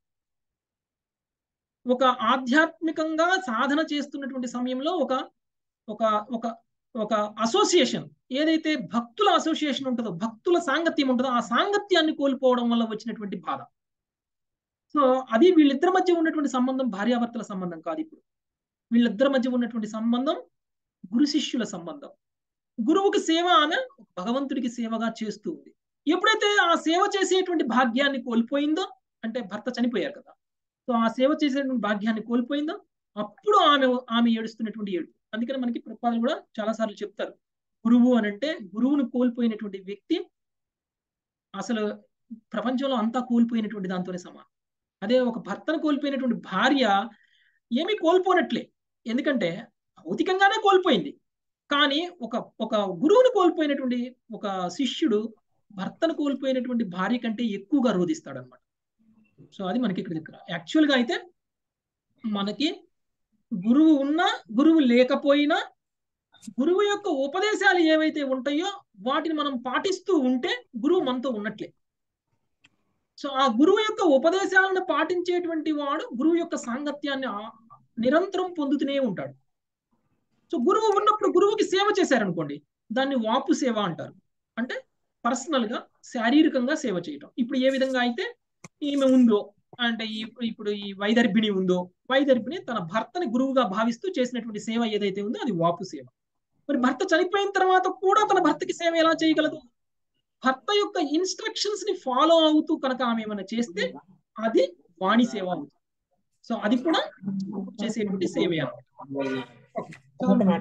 Speaker 1: ఒక ఆధ్యాత్మికంగా సాధన చేస్తున్నటువంటి సమయంలో ఒక ఒక ఒక ఒక అసోసియేషన్ ఏదైతే భక్తుల అసోసియేషన్ ఉంటుందో భక్తుల సాంగత్యం ఉంటుందో ఆ సాంగత్యాన్ని కోల్పోవడం వల్ల వచ్చినటువంటి బాధ సో అది వీళ్ళిద్దరి మధ్య ఉన్నటువంటి సంబంధం భార్యాభర్తల సంబంధం కాదు ఇప్పుడు వీళ్ళిద్దరి మధ్య ఉన్నటువంటి సంబంధం గురు శిష్యుల సంబంధం గురువుకి సేవ ఆమె భగవంతుడికి సేవగా చేస్తూ ఉంది ఎప్పుడైతే ఆ సేవ చేసేటువంటి భాగ్యాన్ని కోల్పోయిందో అంటే భర్త చనిపోయారు కదా సో ఆ సేవ చేసేటువంటి భాగ్యాన్ని కోల్పోయిందో అప్పుడు ఆమె ఆమె ఏడుస్తున్నటువంటి ఏడుపు అందుకని మనకి ప్రపాదలు కూడా చాలా సార్లు చెప్తారు గురువు అని అంటే గురువును కోల్పోయినటువంటి వ్యక్తి అసలు ప్రపంచంలో అంతా కోల్పోయినటువంటి దాంతోనే సమానం అదే ఒక భర్తను కోల్పోయినటువంటి భార్య ఏమీ కోల్పోనట్లే ఎందుకంటే భౌతికంగానే కోల్పోయింది కానీ ఒక ఒక గురువును కోల్పోయినటువంటి ఒక శిష్యుడు భర్తను కోల్పోయినటువంటి భార్య కంటే ఎక్కువగా రోధిస్తాడు అనమాట సో అది మనకి ఇక్కడ చెప్తారు యాక్చువల్గా అయితే మనకి గురువు ఉన్నా గురువు లేకపోయినా గురువు యొక్క ఉపదేశాలు ఏవైతే ఉంటాయో వాటిని మనం పాటిస్తూ ఉంటే గురువు మనతో ఉన్నట్లే సో ఆ గురువు యొక్క ఉపదేశాలను పాటించేటువంటి వాడు గురువు యొక్క సాంగత్యాన్ని ఆ- నిరంతరం పొందుతూనే ఉంటాడు సో గురువు ఉన్నప్పుడు గురువుకి సేవ చేశారనుకోండి దాన్ని వాపు సేవ అంటారు అంటే పర్సనల్ గా శారీరకంగా సేవ చేయటం ఇప్పుడు ఏ విధంగా అయితే ఈమె ఉందో అంటే ఈ ఇప్పుడు ఈ వైదర్భిణి ఉందో వైదర్భిణి తన భర్తని గురువుగా భావిస్తూ చేసినటువంటి సేవ ఏదైతే ఉందో అది వాపు సేవ మరి భర్త చనిపోయిన తర్వాత కూడా తన భర్తకి సేవ ఎలా చేయగలదు భర్త యొక్క ఇన్స్ట్రక్షన్స్ ని ఫాలో అవుతూ కనుక ఆమె ఏమైనా చేస్తే అది వాణి సేవ అవుతుంది సో అది కూడా చేసేటువంటి సేవే అన్నమాట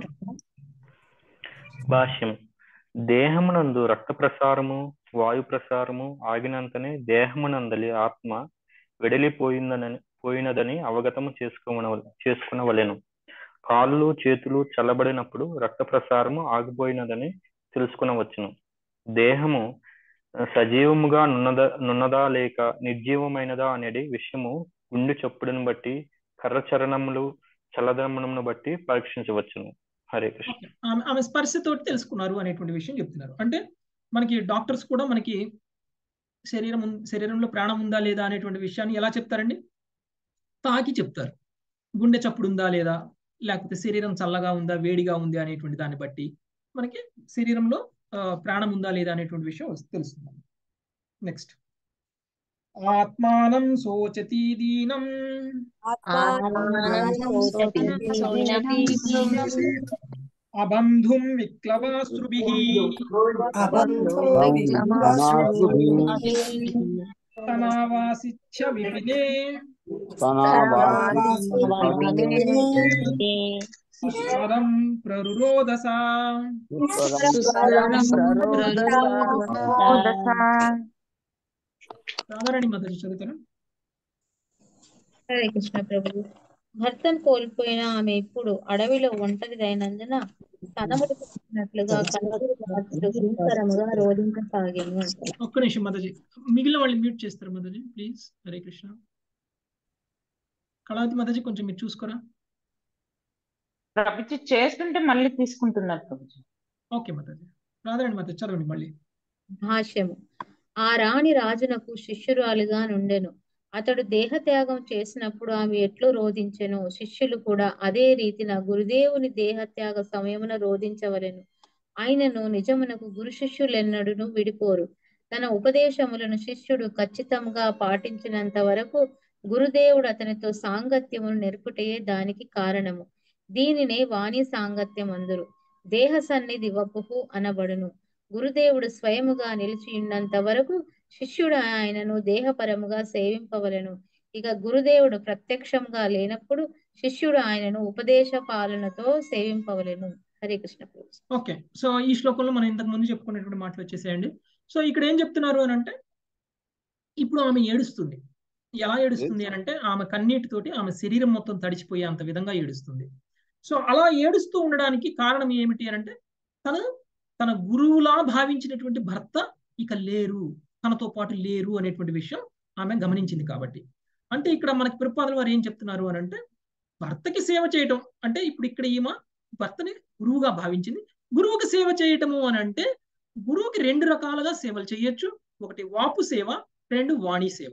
Speaker 8: భాష్యం దేహమునందు రక్త ప్రసారము వాయు ప్రసారము ఆగినంతనే దేహమునందలి ఆత్మ వెడలిపోయిందని పోయినదని అవగతము చేసుకోవన చేసుకునవలెను కాళ్ళు చేతులు చల్లబడినప్పుడు రక్త ప్రసారము ఆగిపోయినదని తెలుసుకునవచ్చును దేహము ఆ, సజీవముగా నున్నద నున్నదా లేక నిర్జీవమైనదా అనేది విషయము గుండె చప్పుడును బట్టి కర్ర చరణములు చల్లదనమును బట్టి పరీక్షించవచ్చును హరే కృష్ణ
Speaker 1: ఓకే. ఆమె ఆమె స్పర్శతోటి తెలుసుకున్నారు అనేటువంటి విషయం చెప్తున్నారు అంటే మనకి డాక్టర్స్ కూడా మనకి శరీరం ఉం- శరీరంలో ప్రాణం ఉందా లేదా అనేటువంటి విషయాన్ని ఎలా చెప్తారండి తాకి చెప్తారు గుండె చప్పుడు ఉందా లేదా లేకపోతే శరీరం చల్లగా ఉందా వేడిగా ఉంది అనేటువంటి దాన్ని బట్టి మనకి శరీరంలో ఆ, ప్రాణం ఉందా లేదా అనేటువంటి విషయం వస్- తెలుస్తుంది నెక్స్ట్ ఆత్మానం శోచతి దీనం అబంధుం విక్లవాశ్రుభిః తనావాసిచ్చ విపినే సుస్వరం ప్రరురోదస రాధారాణి మదర్ చదువుతారా
Speaker 9: హరే కృష్ణ ప్రభు భర్తను కోల్పోయిన ఆమె ఇప్పుడు అడవిలో ఒంటరిదైనందున కనబడుతున్నట్లుగా కన్నీరు గార్చుతూ భీకరముగా రోధించసాగాను
Speaker 1: ఒక్క నిమిషం మదజీ మిగిలిన వాళ్ళు మ్యూట్ చేస్తారు మదజీ ప్లీజ్ హరే కృష్ణ కళావతి మదజీ కొంచెం మీరు చూసుకోరా
Speaker 12: ప్రభుజీ చేస్తుంటే మళ్ళీ తీసుకుంటున్నారు ప్రభుజీ
Speaker 1: ఓకే మదజీ రాధారాణి మదర్ చదవండి మళ్ళీ
Speaker 9: భాష్యము ఆ రాణి రాజునకు శిష్యురాలుగా నుండెను అతడు దేహత్యాగం చేసినప్పుడు ఆమె ఎట్లు రోధించెను శిష్యులు కూడా అదే రీతిన గురుదేవుని దేహత్యాగ సమయమున రోధించవలెను ఆయనను నిజమునకు గురు శిష్యులెన్నడును విడిపోరు తన ఉపదేశములను శిష్యుడు ఖచ్చితంగా పాటించినంత వరకు గురుదేవుడు అతనితో సాంగత్యమును నెరుపుటయే దానికి కారణము దీనినే వాణి సాంగత్యం అందురు దేహ సన్నిధి వపుహు అనబడును గురుదేవుడు స్వయముగా నిలిచి ఉన్నంత వరకు శిష్యుడు ఆయనను దేహపరముగా సేవింపవలెను ఇక గురుదేవుడు ప్రత్యక్షంగా లేనప్పుడు శిష్యుడు ఆయనను ఉపదేశ పాలనతో సేవింపవలెను హరే కృష్ణ ప్రభు
Speaker 1: ఓకే సో ఈ శ్లోకంలో మనం ఇంతకు ముందు చెప్పుకున్నటువంటి మాటలు వచ్చేసేయండి సో ఇక్కడ ఏం చెప్తున్నారు అని అంటే ఇప్పుడు ఆమె ఏడుస్తుంది ఎలా ఏడుస్తుంది అని అంటే ఆమె కన్నీటితోటి ఆమె శరీరం మొత్తం తడిచిపోయే అంత విధంగా ఏడుస్తుంది సో అలా ఏడుస్తూ ఉండడానికి కారణం ఏమిటి అని అంటే తను తన గురువులా భావించినటువంటి భర్త ఇక లేరు తనతో పాటు లేరు అనేటువంటి విషయం ఆమె గమనించింది కాబట్టి అంటే ఇక్కడ మనకి ప్రపాదల వారు ఏం చెప్తున్నారు అని అంటే భర్తకి సేవ చేయటం అంటే ఇప్పుడు ఇక్కడ ఈమె భర్తని గురువుగా భావించింది గురువుకి సేవ చేయటము అని అంటే గురువుకి రెండు రకాలుగా సేవలు చేయొచ్చు ఒకటి వాపు సేవ రెండు వాణి సేవ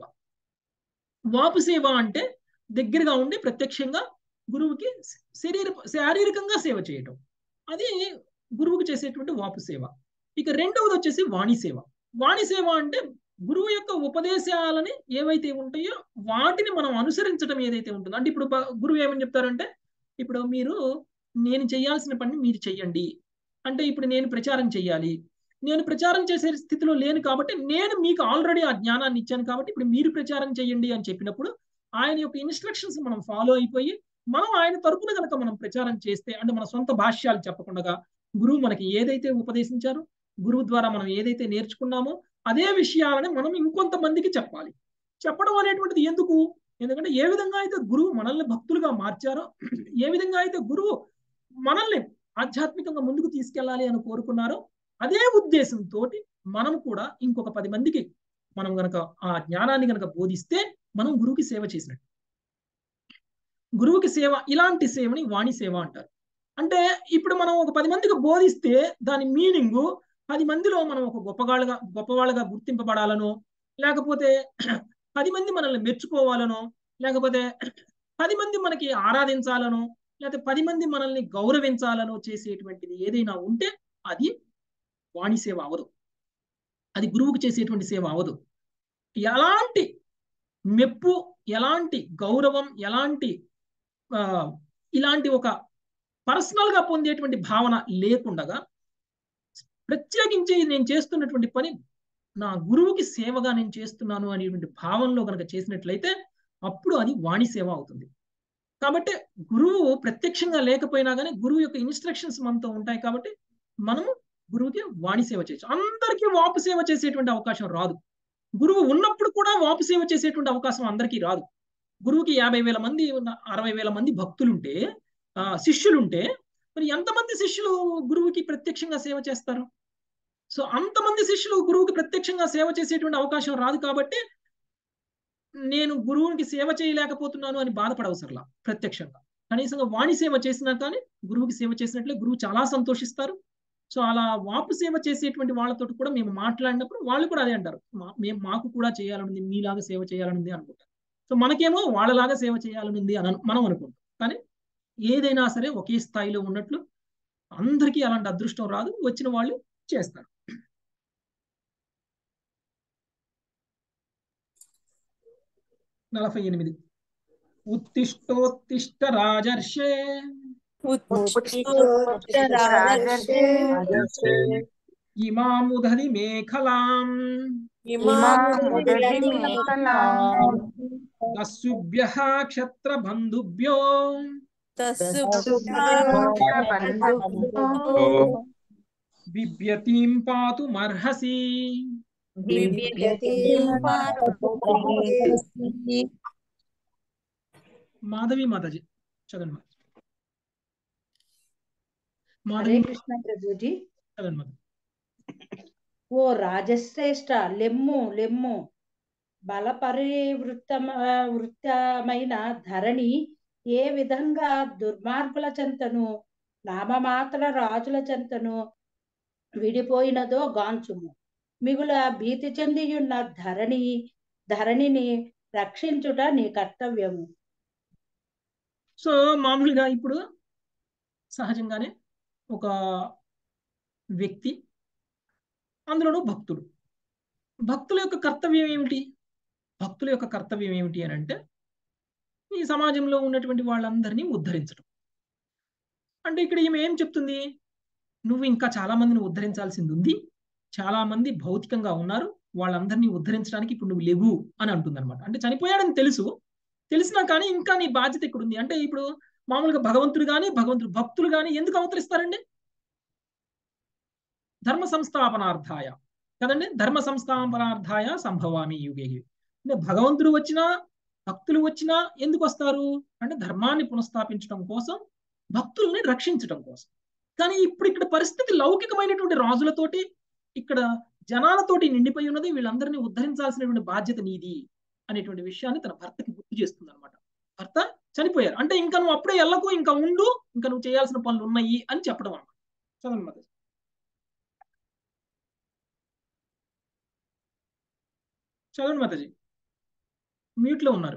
Speaker 1: వాపు సేవ అంటే దగ్గరగా ఉండి ప్రత్యక్షంగా గురువుకి శరీర శారీరకంగా సేవ చేయటం అది గురువుకి చేసేటువంటి వాపు సేవ ఇక రెండవది వచ్చేసి వాణి సేవ వాణి సేవ అంటే గురువు యొక్క ఉపదేశాలని ఏవైతే ఉంటాయో వాటిని మనం అనుసరించడం ఏదైతే ఉంటుందో అంటే ఇప్పుడు ప- గురువు ఏమని చెప్తారంటే ఇప్పుడు మీరు నేను చేయాల్సిన పని మీరు చెయ్యండి అంటే ఇప్పుడు నేను ప్రచారం చేయాలి నేను ప్రచారం చేసే స్థితిలో లేను కాబట్టి నేను మీకు ఆల్రెడీ ఆ జ్ఞానాన్ని ఇచ్చాను కాబట్టి ఇప్పుడు మీరు ప్రచారం చేయండి అని చెప్పినప్పుడు ఆయన యొక్క ఇన్స్ట్రక్షన్స్ మనం ఫాలో అయిపోయి మనం ఆయన తరపున కనుక మనం ప్రచారం చేస్తే అంటే మన సొంత భాష్యాలు చెప్పకుండా గురువు మనకి ఏదైతే ఉపదేశించారో గురువు ద్వారా మనం ఏదైతే నేర్చుకున్నామో అదే విషయాలని మనం ఇంకొంతమందికి చెప్పాలి చెప్పడం అనేటువంటిది ఎందుకు ఎందుకంటే ఏ విధంగా అయితే గురువు మనల్ని భక్తులుగా మార్చారో ఏ విధంగా అయితే గురువు మనల్ని ఆధ్యాత్మికంగా ముందుకు తీసుకెళ్ళాలి అని కోరుకున్నారో అదే ఉద్దేశంతో మనం కూడా ఇంకొక పది మందికి మనం గనక ఆ జ్ఞానాన్ని గనక బోధిస్తే మనం గురువుకి సేవ చేసినట్టు గురువుకి సేవ ఇలాంటి సేవని వాణి సేవ అంటారు అంటే ఇప్పుడు మనం ఒక పది మందికి బోధిస్తే దాని మీనింగ్ పది మందిలో మనం ఒక గొప్పగాళ్ళుగా గొప్పవాళ్ళగా గుర్తింపబడాలనో లేకపోతే పది మంది మనల్ని మెచ్చుకోవాలనో లేకపోతే పది మంది మనకి ఆరాధించాలనో లేకపోతే పది మంది మనల్ని గౌరవించాలనో చేసేటువంటిది ఏదైనా ఉంటే అది వాణి సేవ అవదు అది గురువుకు చేసేటువంటి సేవ అవదు ఎలాంటి మెప్పు ఎలాంటి గౌరవం ఎలాంటి ఆ, ఇలాంటి ఒక పర్సనల్ గా పొందేటువంటి భావన లేకుండగా ప్రత్యేకించి నేను చేస్తున్నటువంటి పని నా గురువుకి సేవగా నేను చేస్తున్నాను అనేటువంటి భావంలో కనుక చేసినట్లయితే అప్పుడు అది వాణి సేవ అవుతుంది కాబట్టి గురువు ప్రత్యక్షంగా లేకపోయినా కానీ గురువు యొక్క ఇన్స్ట్రక్షన్స్ మనతో ఉంటాయి కాబట్టి మనము గురువుకి వాణి సేవ చేయొచ్చు అందరికీ వాపు సేవ చేసేటువంటి అవకాశం రాదు గురువు ఉన్నప్పుడు కూడా వాపు సేవ చేసేటువంటి అవకాశం అందరికీ రాదు గురువుకి యాభై వేల మంది ఉన్న అరవై వేల మంది భక్తులుంటే ఆ, శిష్యులుంటే మరి ఎంతమంది శిష్యులు గురువుకి ప్రత్యక్షంగా సేవ చేస్తారు సో అంతమంది శిష్యులు గురువుకి ప్రత్యక్షంగా సేవ చేసేటువంటి అవకాశం రాదు కాబట్టి నేను గురువునికి సేవ చేయలేకపోతున్నాను అని బాధపడవసరలా ప్రత్యక్షంగా కనీసంగా వాణి సేవ చేసినా కానీ గురువుకి సేవ చేసినట్లే గురువు చాలా సంతోషిస్తారు సో అలా వాపు సేవ చేసేటువంటి వాళ్ళతో కూడా మేము మాట్లాడినప్పుడు వాళ్ళు కూడా అదే అంటారు మా- మేము మాకు కూడా చేయాలనుంది మీలాగా సేవ చేయాలనుంది అనుకుంటారు సో మనకేమో వాళ్ళలాగా సేవ చేయాలనుంది అని అను- మనం అనుకుంటాం కానీ ఏదైనా సరే ఒకే స్థాయిలో ఉన్నట్లు అందరికీ అలాంటి అదృష్టం రాదు వచ్చిన వాళ్ళు చేస్తారు నలభై ఎనిమిది ఉత్తిష్టోత్తిష్ట రాజర్షే ఇమాముదది మేఖలాం తస్సుభ్యః క్షత్రబంధుభ్యో బిభ్యతీం పాతుమర్హసి మాధవి మాతాజీ చదవండి మాధవి
Speaker 13: హరే
Speaker 1: మాధవి
Speaker 13: కృష్ణ ప్రభుజీ
Speaker 1: చదవండి మాధవి
Speaker 13: ఓ రాజశ్రేష్ఠ లెమ్ము లెమ్ము బల పరివృత్తమ వృత్తమైన ధరణి ఏ విధంగా దుర్మార్గుల చెంతను నామమాత్ర రాజుల చెంతను విడిపోయినదో గాంచుము మిగుల భీతి చెందియున్న ధరణి ధరణిని రక్షించుట నీ కర్తవ్యము
Speaker 1: సో మామూలుగా ఇప్పుడు సహజంగానే ఒక వ్యక్తి అందులోనూ భక్తుడు భక్తుల యొక్క కర్తవ్యం ఏమిటి భక్తుల యొక్క కర్తవ్యం ఏమిటి అని అంటే ఈ సమాజంలో ఉన్నటువంటి వాళ్ళందరినీ ఉద్ధరించడం అంటే ఇక్కడ ఈమె ఏం చెప్తుంది నువ్వు ఇంకా చాలా మందిని ఉద్ధరించాల్సింది ఉంది చాలా మంది భౌతికంగా ఉన్నారు వాళ్ళందరినీ ఉద్ధరించడానికి ఇప్పుడు నువ్వు లేవు అని అంటుంది అనమాట అంటే చనిపోయాడని తెలుసు తెలిసినా కానీ ఇంకా నీ బాధ్యత ఇక్కడ ఉంది అంటే ఇప్పుడు మామూలుగా భగవంతుడు కానీ భగవంతుడు భక్తులు కానీ ఎందుకు అవతరిస్తారండి ధర్మ సంస్థాపనార్థాయ కదండి ధర్మ సంస్థాపనార్థాయ సంభవామి యుగే అంటే భగవంతుడు వచ్చినా భక్తులు వచ్చినా ఎందుకు వస్తారు అంటే ధర్మాన్ని పునఃస్థాపించడం కోసం భక్తుల్ని రక్షించడం కోసం కానీ ఇప్పుడు ఇక్కడ పరిస్థితి లౌకికమైనటువంటి రాజులతోటి ఇక్కడ జనాలతోటి నిండిపోయి ఉన్నది వీళ్ళందరినీ ఉద్ధరించాల్సినటువంటి బాధ్యత నీది అనేటువంటి విషయాన్ని తన భర్తకి గుర్తు చేస్తుంది అనమాట భర్త చనిపోయారు అంటే ఇంకా నువ్వు అప్పుడే వెళ్ళకు ఇంకా ఉండు ఇంకా నువ్వు చేయాల్సిన పనులు ఉన్నాయి అని చెప్పడం అనమాట చదవండి మాతాజీ చదవండి మాతాజీ మ్యూట్ లో ఉన్నారు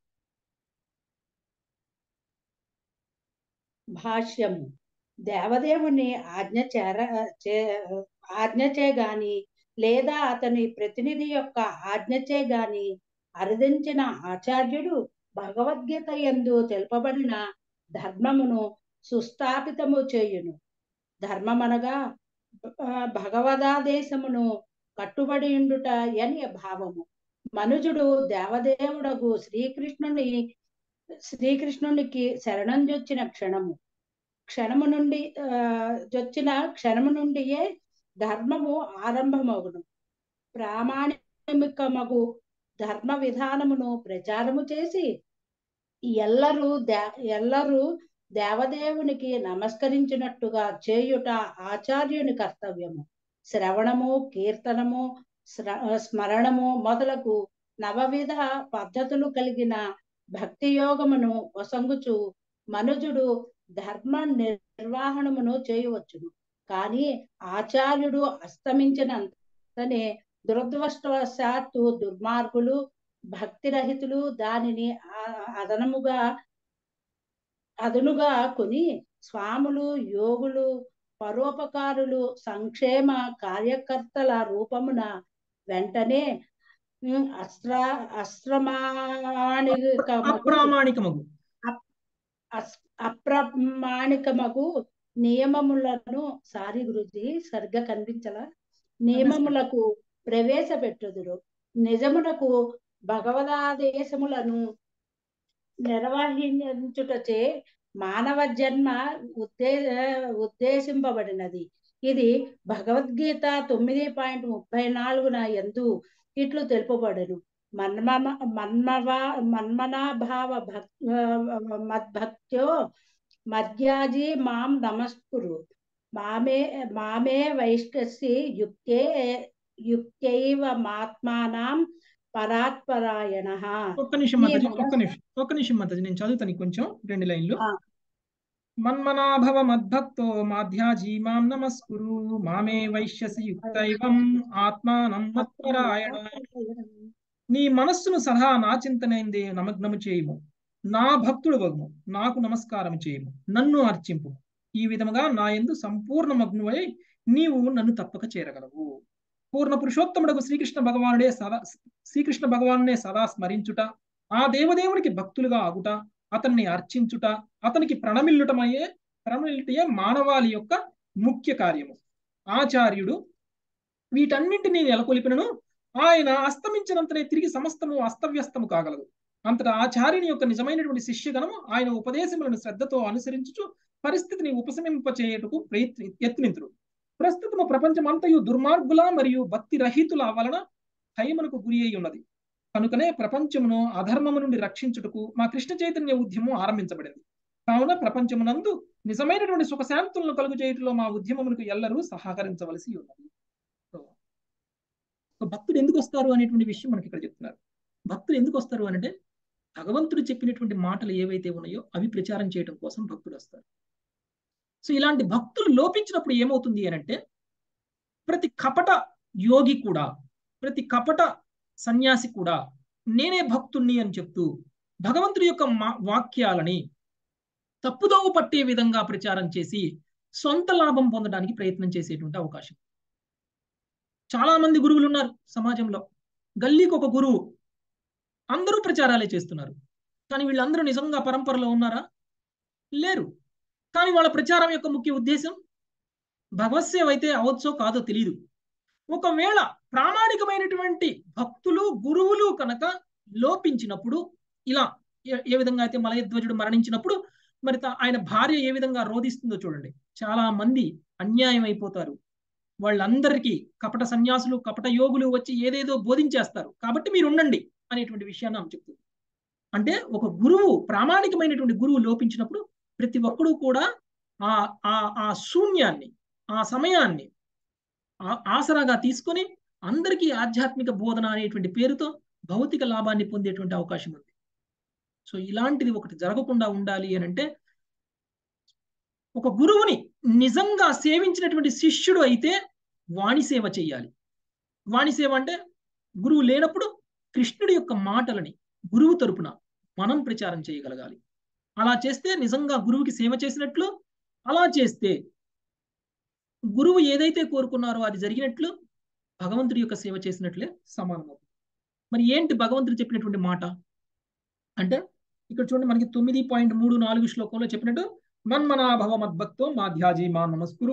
Speaker 13: భాష్యము దేవదేవుని ఆజ్ఞ చేర చే ఆజ్ఞచే గాని లేదా అతని ప్రతినిధి యొక్క ఆజ్ఞచే గాని అరుదించిన ఆచార్యుడు భగవద్గీత యందు తెలుపబడిన ధర్మమును సుస్థాపితము చేయును ధర్మమనగా ఆ, భగవదాదేశమును కట్టుబడి ఉండుట అని భావము మనుజుడు దేవదేవుడగు శ్రీకృష్ణుని శ్రీకృష్ణునికి శరణం జొచ్చిన క్షణము క్షణము నుండి ఆ, జొచ్చిన క్షణము నుండియే ధర్మము ఆరంభమగును ప్రామాణికమగు ధర్మ విధానమును ప్రచారము చేసి ఎల్లరూ దే ఎల్లరూ దేవదేవునికి నమస్కరించినట్టుగా చేయుట ఆచార్యుని కర్తవ్యము శ్రవణము కీర్తనము స్ర- స్మరణము మొదలగు నవవిధ పద్ధతులు కలిగిన భక్తి యోగమును వసంగుచు మనుజుడు ధర్మ నిర్వహణమును చేయవచ్చును కానీ ఆచార్యుడు అస్తమించినంతనే దురదృష్టవశాత్తు దుర్మార్గులు భక్తిరహితులు దానిని ఆ- అదనముగా అదనుగా కొని స్వాములు యోగులు పరోపకారులు సంక్షేమ కార్యకర్తల రూపమున వెంటనే ఉమ్, అస్త్ర అశ్రమాణికమగు
Speaker 1: అప్రామాణికమగు
Speaker 13: అస్- అప్రమాణికమగు నియమములను సారీ గురుజీ సరిగ్గా కనిపించలా నియమములకు ప్రవేశపెట్టుదురు నిజమునకు భగవదాదేశములను నిర్వహించుటచే మానవ జన్మ ఉద్దే ఉద్దేశింపబడినది ఇది భగవద్గీత తొమ్మిది పాయింట్ ముప్పై నాలుగున ఎందు ఇట్లు తెలుపబడను మన్మ మన్మవ మన్మనాభావ భక్ మద్భక్త్యో మధ్యాజీ మాం నమస్కురు మామే మామే వైష్కసి యుక్తే యుక్తైవ మాత్మానాం పరాత్పరాయణ
Speaker 1: ఒక్క నిమిషం
Speaker 13: ఈ
Speaker 1: మాతాజీ
Speaker 13: మన
Speaker 1: ఒక్క నిమిషం ఒక్క నిమిషం మాతాజీ నేను చదువుతాను కొంచెం రెండు లైన్లు
Speaker 13: ఆ,
Speaker 1: మన్మనాభవ మద్భక్తో మాధ్యాజీ మాం నమస్కురు మామే వైశ్యసి యుక్తైవం ఆత్మానం మత్పరాయణ నీ మనస్సును సదా నా చింతనైందే నమగ్నము చేయుము నా భక్తుడు వగుము నాకు నమస్కారం చేయుము నన్ను అర్చింపు ఈ విధముగా నా యందు సంపూర్ణ మగ్నువై నీవు నన్ను తప్పక చేరగలవు పూర్ణ పురుషోత్తముడకు శ్రీకృష్ణ భగవానుడే సదా శ్రీకృష్ణ భగవానునే సదా స్మరించుట ఆ దేవదేవునికి భక్తులుగా ఆగుట అతన్ని అర్చించుట అతనికి ప్రణమిల్లుటమయ్యే ప్రణమిల్లుటయే మానవాళి యొక్క ముఖ్య కార్యము ఆచార్యుడు వీటన్నింటినీ నెలకొల్పినను ఆయన అస్తమించినంతనే తిరిగి సమస్తము అస్తవ్యస్తము కాగలదు అంతటా ఆచార్యుని యొక్క నిజమైనటువంటి శిష్యగణము ఆయన ఉపదేశములను శ్రద్ధతో అనుసరించుచు పరిస్థితిని ఉపశమింపచేయుటకు ప్రయత్ని యత్నింతుడు ప్రస్తుతము ప్రపంచమంతయు దుర్మార్గుల మరియు భక్తి రహితుల వలన భయమునకు గురి అయి ఉన్నది కనుకనే ప్రపంచమును అధర్మము నుండి రక్షించుటకు మా కృష్ణ చైతన్య ఉద్యమం ఆరంభించబడింది కావున ప్రపంచమునందు నిజమైనటువంటి సుఖశాంతులను కలుగు చేయటంలో మా ఉద్యమమునకు ఎల్లరూ సహకరించవలసి ఉన్నది సో సో భక్తులు ఎందుకు వస్తారు అనేటువంటి విషయం మనకి ఇక్కడ చెప్తున్నారు భక్తులు ఎందుకు వస్తారు అంటే భగవంతుడు చెప్పినటువంటి మాటలు ఏవైతే ఉన్నాయో అవి ప్రచారం చేయడం కోసం భక్తులు వస్తారు సో ఇలాంటి భక్తులు లోపించినప్పుడు ఏమవుతుంది అని అంటే ప్రతి కపట యోగి కూడా ప్రతి కపట సన్యాసి కూడా నేనే భక్తుణ్ణి అని చెప్తూ భగవంతుడి యొక్క మా వాక్యాలని తప్పుదోవ పట్టే విధంగా ప్రచారం చేసి సొంత లాభం పొందడానికి ప్రయత్నం చేసేటువంటి అవకాశం చాలా మంది గురువులు ఉన్నారు సమాజంలో గల్లీకి ఒక గురువు అందరూ ప్రచారాలే చేస్తున్నారు కానీ వీళ్ళందరూ నిజంగా పరంపరలో ఉన్నారా లేరు కానీ వాళ్ళ ప్రచారం యొక్క ముఖ్య ఉద్దేశం భగవత్ సేవ అయితే అవచ్చో కాదో తెలియదు ఒకవేళ ప్రామాణికమైనటువంటి భక్తులు గురువులు కనుక లోపించినప్పుడు ఇలా ఏ- ఏ విధంగా అయితే మలయధ్వజుడు మరణించినప్పుడు మరి తా- ఆయన భార్య ఏ విధంగా రోధిస్తుందో చూడండి చాలా మంది అన్యాయం అయిపోతారు వాళ్ళందరికీ కపట సన్యాసులు కపట యోగులు వచ్చి ఏదేదో బోధించేస్తారు కాబట్టి మీరు ఉండండి అనేటువంటి విషయాన్ని ఆమె చెప్తుంది అంటే ఒక గురువు ప్రామాణికమైనటువంటి గురువు లోపించినప్పుడు ప్రతి ఒక్కడూ కూడా ఆ ఆ ఆ శూన్యాన్ని ఆ సమయాన్ని ఆ- ఆసరాగా తీసుకొని అందరికీ ఆధ్యాత్మిక బోధన అనేటువంటి పేరుతో భౌతిక లాభాన్ని పొందేటువంటి అవకాశం ఉంది సో ఇలాంటిది ఒకటి జరగకుండా ఉండాలి అని అంటే ఒక గురువుని నిజంగా సేవించినటువంటి శిష్యుడు అయితే వాణి సేవ చేయాలి వాణి సేవ అంటే గురువు లేనప్పుడు కృష్ణుడి యొక్క మాటలని గురువు తరపున మనం ప్రచారం చేయగలగాలి అలా చేస్తే నిజంగా గురువుకి సేవ చేసినట్లు అలా చేస్తే గురువు ఏదైతే కోరుకున్నారో అది జరిగినట్లు భగవంతుడి యొక్క సేవ చేసినట్లే సమానం మరి ఏంటి భగవంతుడు చెప్పినటువంటి మాట అంటే ఇక్కడ చూడండి మనకి తొమ్మిది పాయింట్ మూడు నాలుగు శ్లోకంలో చెప్పినట్టు మన్మనాభవ మద్భక్తో మాధ్యాజీ మా నమస్కురు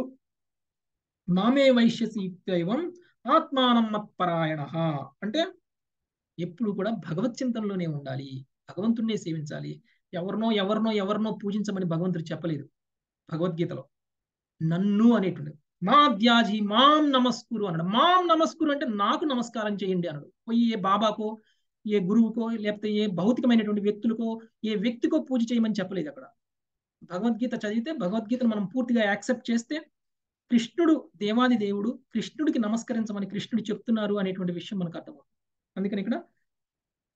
Speaker 1: మామే వైశ్యసి యుక్తైవం ఆత్మానం మత్పరాయణ అంటే ఎప్పుడు కూడా భగవత్ చింతనలోనే ఉండాలి భగవంతుడినే సేవించాలి ఎవరినో ఎవరినో ఎవరినో పూజించమని భగవంతుడు చెప్పలేదు భగవద్గీతలో నన్ను అనేటువంటి మాధ్యాజీ మాం నమస్కురు అన్నాడు మాం నమస్కురు అంటే నాకు నమస్కారం చేయండి అన్నాడు పోయి ఏ బాబాకో ఏ గురువుకో లేకపోతే ఏ భౌతికమైనటువంటి వ్యక్తులకో ఏ వ్యక్తికో పూజ చేయమని చెప్పలేదు అక్కడ భగవద్గీత చదివితే భగవద్గీతను మనం పూర్తిగా యాక్సెప్ట్ చేస్తే కృష్ణుడు దేవాది దేవుడు కృష్ణుడికి నమస్కరించమని కృష్ణుడు చెప్తున్నారు అనేటువంటి విషయం మనకు అర్థమవుతుంది అందుకని ఇక్కడ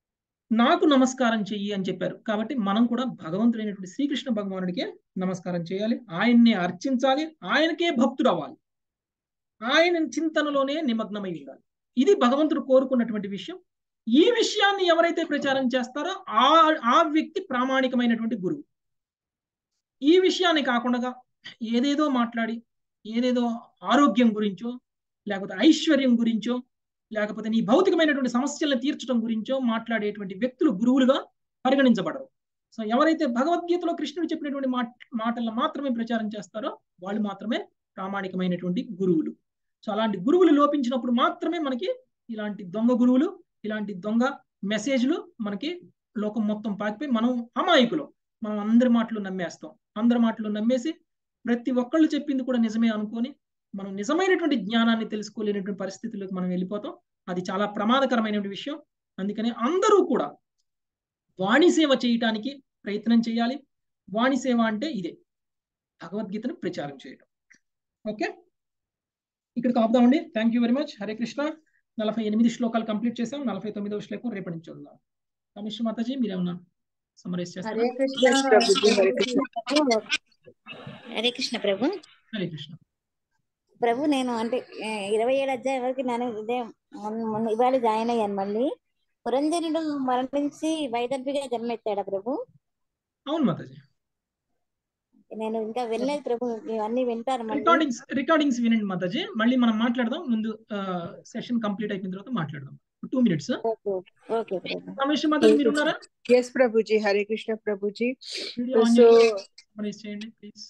Speaker 1: నాకు నమస్కారం చెయ్యి అని చెప్పారు కాబట్టి మనం కూడా భగవంతుడైనటువంటి శ్రీకృష్ణ భగవానుడికే నమస్కారం చేయాలి ఆయన్ని అర్చించాలి ఆయనకే భక్తుడు అవ్వాలి ఆయన చింతనలోనే నిమగ్నమై ఉండాలి ఇది భగవంతుడు కోరుకున్నటువంటి విషయం ఈ విషయాన్ని ఎవరైతే ప్రచారం చేస్తారో ఆ ఆ వ్యక్తి ప్రామాణికమైనటువంటి గురువు ఈ విషయాన్ని కాకుండా ఏదేదో మాట్లాడి ఏదేదో ఆరోగ్యం గురించో లేకపోతే ఐశ్వర్యం గురించో లేకపోతే నీ భౌతికమైనటువంటి సమస్యలను తీర్చడం గురించో మాట్లాడేటువంటి వ్యక్తులు గురువులుగా పరిగణించబడరు సో ఎవరైతే భగవద్గీతలో కృష్ణుడు చెప్పినటువంటి మాట మాటలను మాత్రమే ప్రచారం చేస్తారో వాళ్ళు మాత్రమే ప్రామాణికమైనటువంటి గురువులు సో అలాంటి గురువులు లోపించినప్పుడు మాత్రమే మనకి ఇలాంటి దొంగ గురువులు ఇలాంటి దొంగ మెసేజ్లు మనకి లోకం మొత్తం పాకిపోయి మనం అమాయకులు మనం అందరి మాటలు నమ్మేస్తాం అందరి మాటలు నమ్మేసి ప్రతి ఒక్కళ్ళు చెప్పింది కూడా నిజమే అనుకొని మనం నిజమైనటువంటి జ్ఞానాన్ని తెలుసుకోలేనటువంటి పరిస్థితుల్లోకి మనం వెళ్ళిపోతాం అది చాలా ప్రమాదకరమైనటువంటి విషయం అందుకని అందరూ కూడా వాణి సేవ చేయటానికి ప్రయత్నం చేయాలి వాణి సేవ అంటే ఇదే భగవద్గీతను ప్రచారం చేయడం ఓకే ఇక్కడ కాపుదామండి thank you very much Hare Krishna నలభై ఎనిమిది శ్లోకాలు కంప్లీట్ చేసాం నలభై తొమ్మిదవ శ్లోకం రేపటి నుంచి చూద్దాం కమిషన్ మాతాజీ మీరేమన్నా సమరైజ్
Speaker 6: హరే
Speaker 1: చేస్తారా
Speaker 6: కృష్ణ ప్రభుజీ హరే కృష్ణ
Speaker 2: హరే కృష్ణ ప్రభు
Speaker 1: హరే కృష్ణ
Speaker 2: ప్రభు నేను అంటే ఆ, ఇరవై ఏడు అధ్యాయం వరకు నేను ఉదయం మొన్న- మొన్న ఇవాళ జాయిన్ అయ్యాను మళ్ళీ పురంజనుడు మరణించి వైదర్భిగా జన్మెత్తాడా ప్రభు
Speaker 1: అవును మాతాజీ
Speaker 2: నేను ఇంకా వినలేదు ప్రభు ఇవన్నీ వింటారు మళ్ళీ
Speaker 1: రికార్డింగ్స్ రికార్డింగ్స్ వినండి మాతాజీ మళ్ళీ మనం మాట్లాడదాం ముందు సెషన్ కంప్లీట్ అయిపోయిన తర్వాత మాట్లాడదాం two minutes
Speaker 2: okay okay Prabhu
Speaker 1: Ramesh Mataji మీరు ఉన్నారా
Speaker 6: yes Prabhuji Hare Krishna Prabhuji
Speaker 1: video on
Speaker 6: so
Speaker 1: చేయండి సమరైజ్ చేయండి please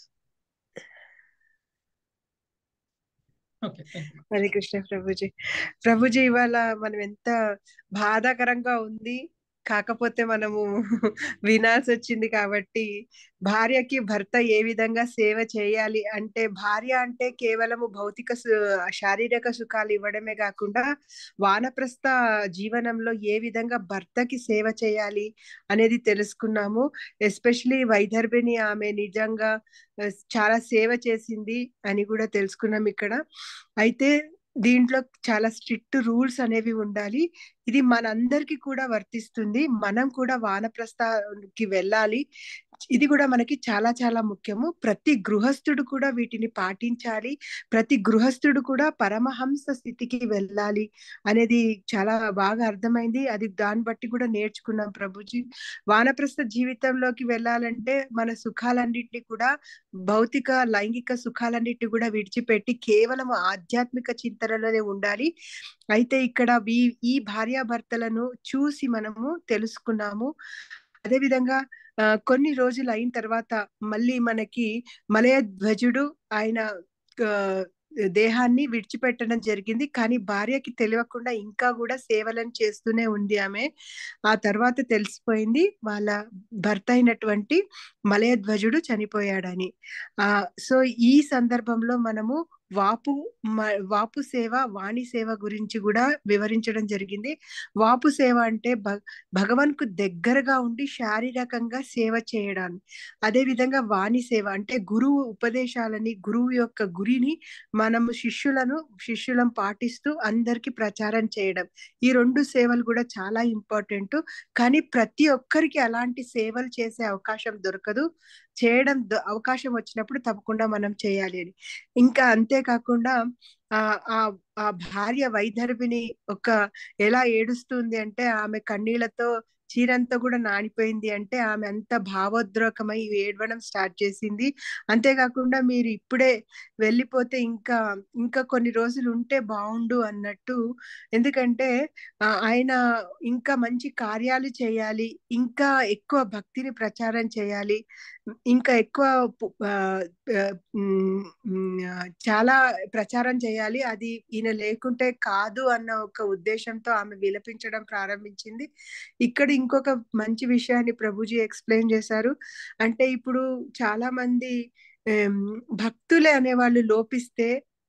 Speaker 1: okay thank you
Speaker 6: Hare Krishna Prabhuji Prabhuji ఇవాళ మనం ఎంత బాధాకరంగా ఉంది కాకపోతే మనము వినాల్సి వచ్చింది కాబట్టి భార్యకి భర్త ఏ విధంగా సేవ చేయాలి అంటే భార్య అంటే కేవలము భౌతిక సు- శారీరక సుఖాలు ఇవ్వడమే కాకుండా వానప్రస్థ జీవనంలో ఏ విధంగా భర్తకి సేవ చేయాలి అనేది తెలుసుకున్నాము ఎస్పెషలీ వైదర్భిని ఆమె నిజంగా ఆ, చాలా సేవ చేసింది అని కూడా తెలుసుకున్నాం ఇక్కడ అయితే దీంట్లో చాలా స్ట్రిక్ట్ రూల్స్ అనేవి ఉండాలి ఇది మనందరికీ కూడా వర్తిస్తుంది మనం కూడా వానప్రస్థానికి వెళ్ళాలి ఇది కూడా మనకి చాలా చాలా ముఖ్యము ప్రతి గృహస్థుడు కూడా వీటిని పాటించాలి ప్రతి గృహస్థుడు కూడా పరమహంస స్థితికి వెళ్ళాలి అనేది చాలా బాగా అర్థమైంది అది దాన్ని బట్టి కూడా నేర్చుకున్నాం ప్రభుజీ వానప్రస్థ జీవితంలోకి వెళ్ళాలంటే మన సుఖాలన్నింటినీ కూడా భౌతిక లైంగిక సుఖాలన్నింటినీ కూడా విడిచిపెట్టి కేవలం ఆధ్యాత్మిక చింతనలోనే ఉండాలి అయితే ఇక్కడ ఈ ఈ భార్యాభర్తలను చూసి మనము తెలుసుకున్నాము అదేవిధంగా ఆ, కొన్ని రోజులు అయిన తర్వాత మళ్ళీ మనకి మలయ ధ్వజుడు ఆయన ఆ, దేహాన్ని విడిచిపెట్టడం జరిగింది కానీ భార్యకి తెలియకుండా ఇంకా కూడా సేవలను చేస్తూనే ఉంది ఆమె ఆ తర్వాత తెలిసిపోయింది వాళ్ళ భర్త అయినటువంటి మలయధ్వజుడు చనిపోయాడని ఆ సో ఈ సందర్భంలో మనము వాపు మ- వాపు సేవ వాణి సేవ గురించి కూడా వివరించడం జరిగింది వాపు సేవ అంటే భ భగవాన్కు దగ్గరగా ఉండి శారీరకంగా సేవ చేయడాన్ని అదే విధంగా వాణి సేవ అంటే గురువు ఉపదేశాలని గురువు యొక్క గురిని మనము శిష్యులను శిష్యులను పాటిస్తూ అందరికి ప్రచారం చేయడం ఈ రెండు సేవలు కూడా చాలా ఇంపార్టెంట్ కానీ ప్రతి ఒక్కరికి అలాంటి సేవలు చేసే అవకాశం దొరకదు చేయడం దొ- అవకాశం వచ్చినప్పుడు తప్పకుండా మనం చేయాలి అని ఇంకా అంతేకాకుండా ఆ ఆ ఆ భార్య వైదర్భిని ఒక ఎలా ఏడుస్తుంది అంటే ఆమె కన్నీళ్లతో చీరంతా కూడా నానిపోయింది అంటే ఆమె అంత భావోద్రేకమై ఏడవడం స్టార్ట్ చేసింది అంతేకాకుండా మీరు ఇప్పుడే వెళ్ళిపోతే ఇంకా ఇంకా కొన్ని రోజులు ఉంటే బాగుండు అన్నట్టు ఎందుకంటే ఆ, ఆయన ఇంకా మంచి కార్యాలు చేయాలి ఇంకా ఎక్కువ భక్తిని ప్రచారం చేయాలి ఇంకా ఎక్కువ పు- ఆ, ఆ, ఉమ్, ఉమ్, ఆ, చాలా ప్రచారం చేయాలి అది ఈయన లేకుంటే కాదు అన్న ఒక ఉద్దేశంతో ఆమె విలపించడం ప్రారంభించింది ఇక్కడ ఇంకొక మంచి విషయాన్ని ప్రభుజీ ఎక్స్ప్లెయిన్ చేశారు అంటే ఇప్పుడు చాలా మంది ఏం, భక్తులే అనేవాళ్ళు లోపిస్తే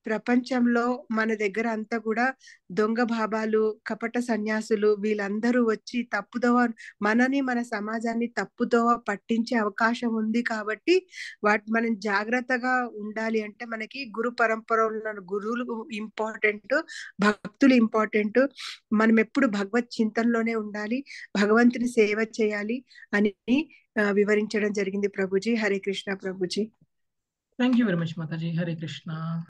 Speaker 6: ప్రపంచంలో మన దగ్గర అంతా కూడా దొంగ భాబాలు కపట సన్యాసులు వీళ్ళందరూ వచ్చి తప్పుదోవ మనని మన సమాజాన్ని తప్పుదోవ పట్టించే అవకాశం ఉంది కాబట్టి వాటి మనం జాగ్రత్తగా ఉండాలి అంటే మనకి గురు పరంపర ఉన్న గురువులు ఇంపార్టెంట్ భక్తులు ఇంపార్టెంట్ మనం ఎప్పుడు భగవత్ చింతనలోనే ఉండాలి భగవంతుని సేవ చేయాలి అని ఆ, వివరించడం జరిగింది ప్రభుజీ Hare Krishna Prabhuji
Speaker 1: thank you very much Mataji Hare Krishna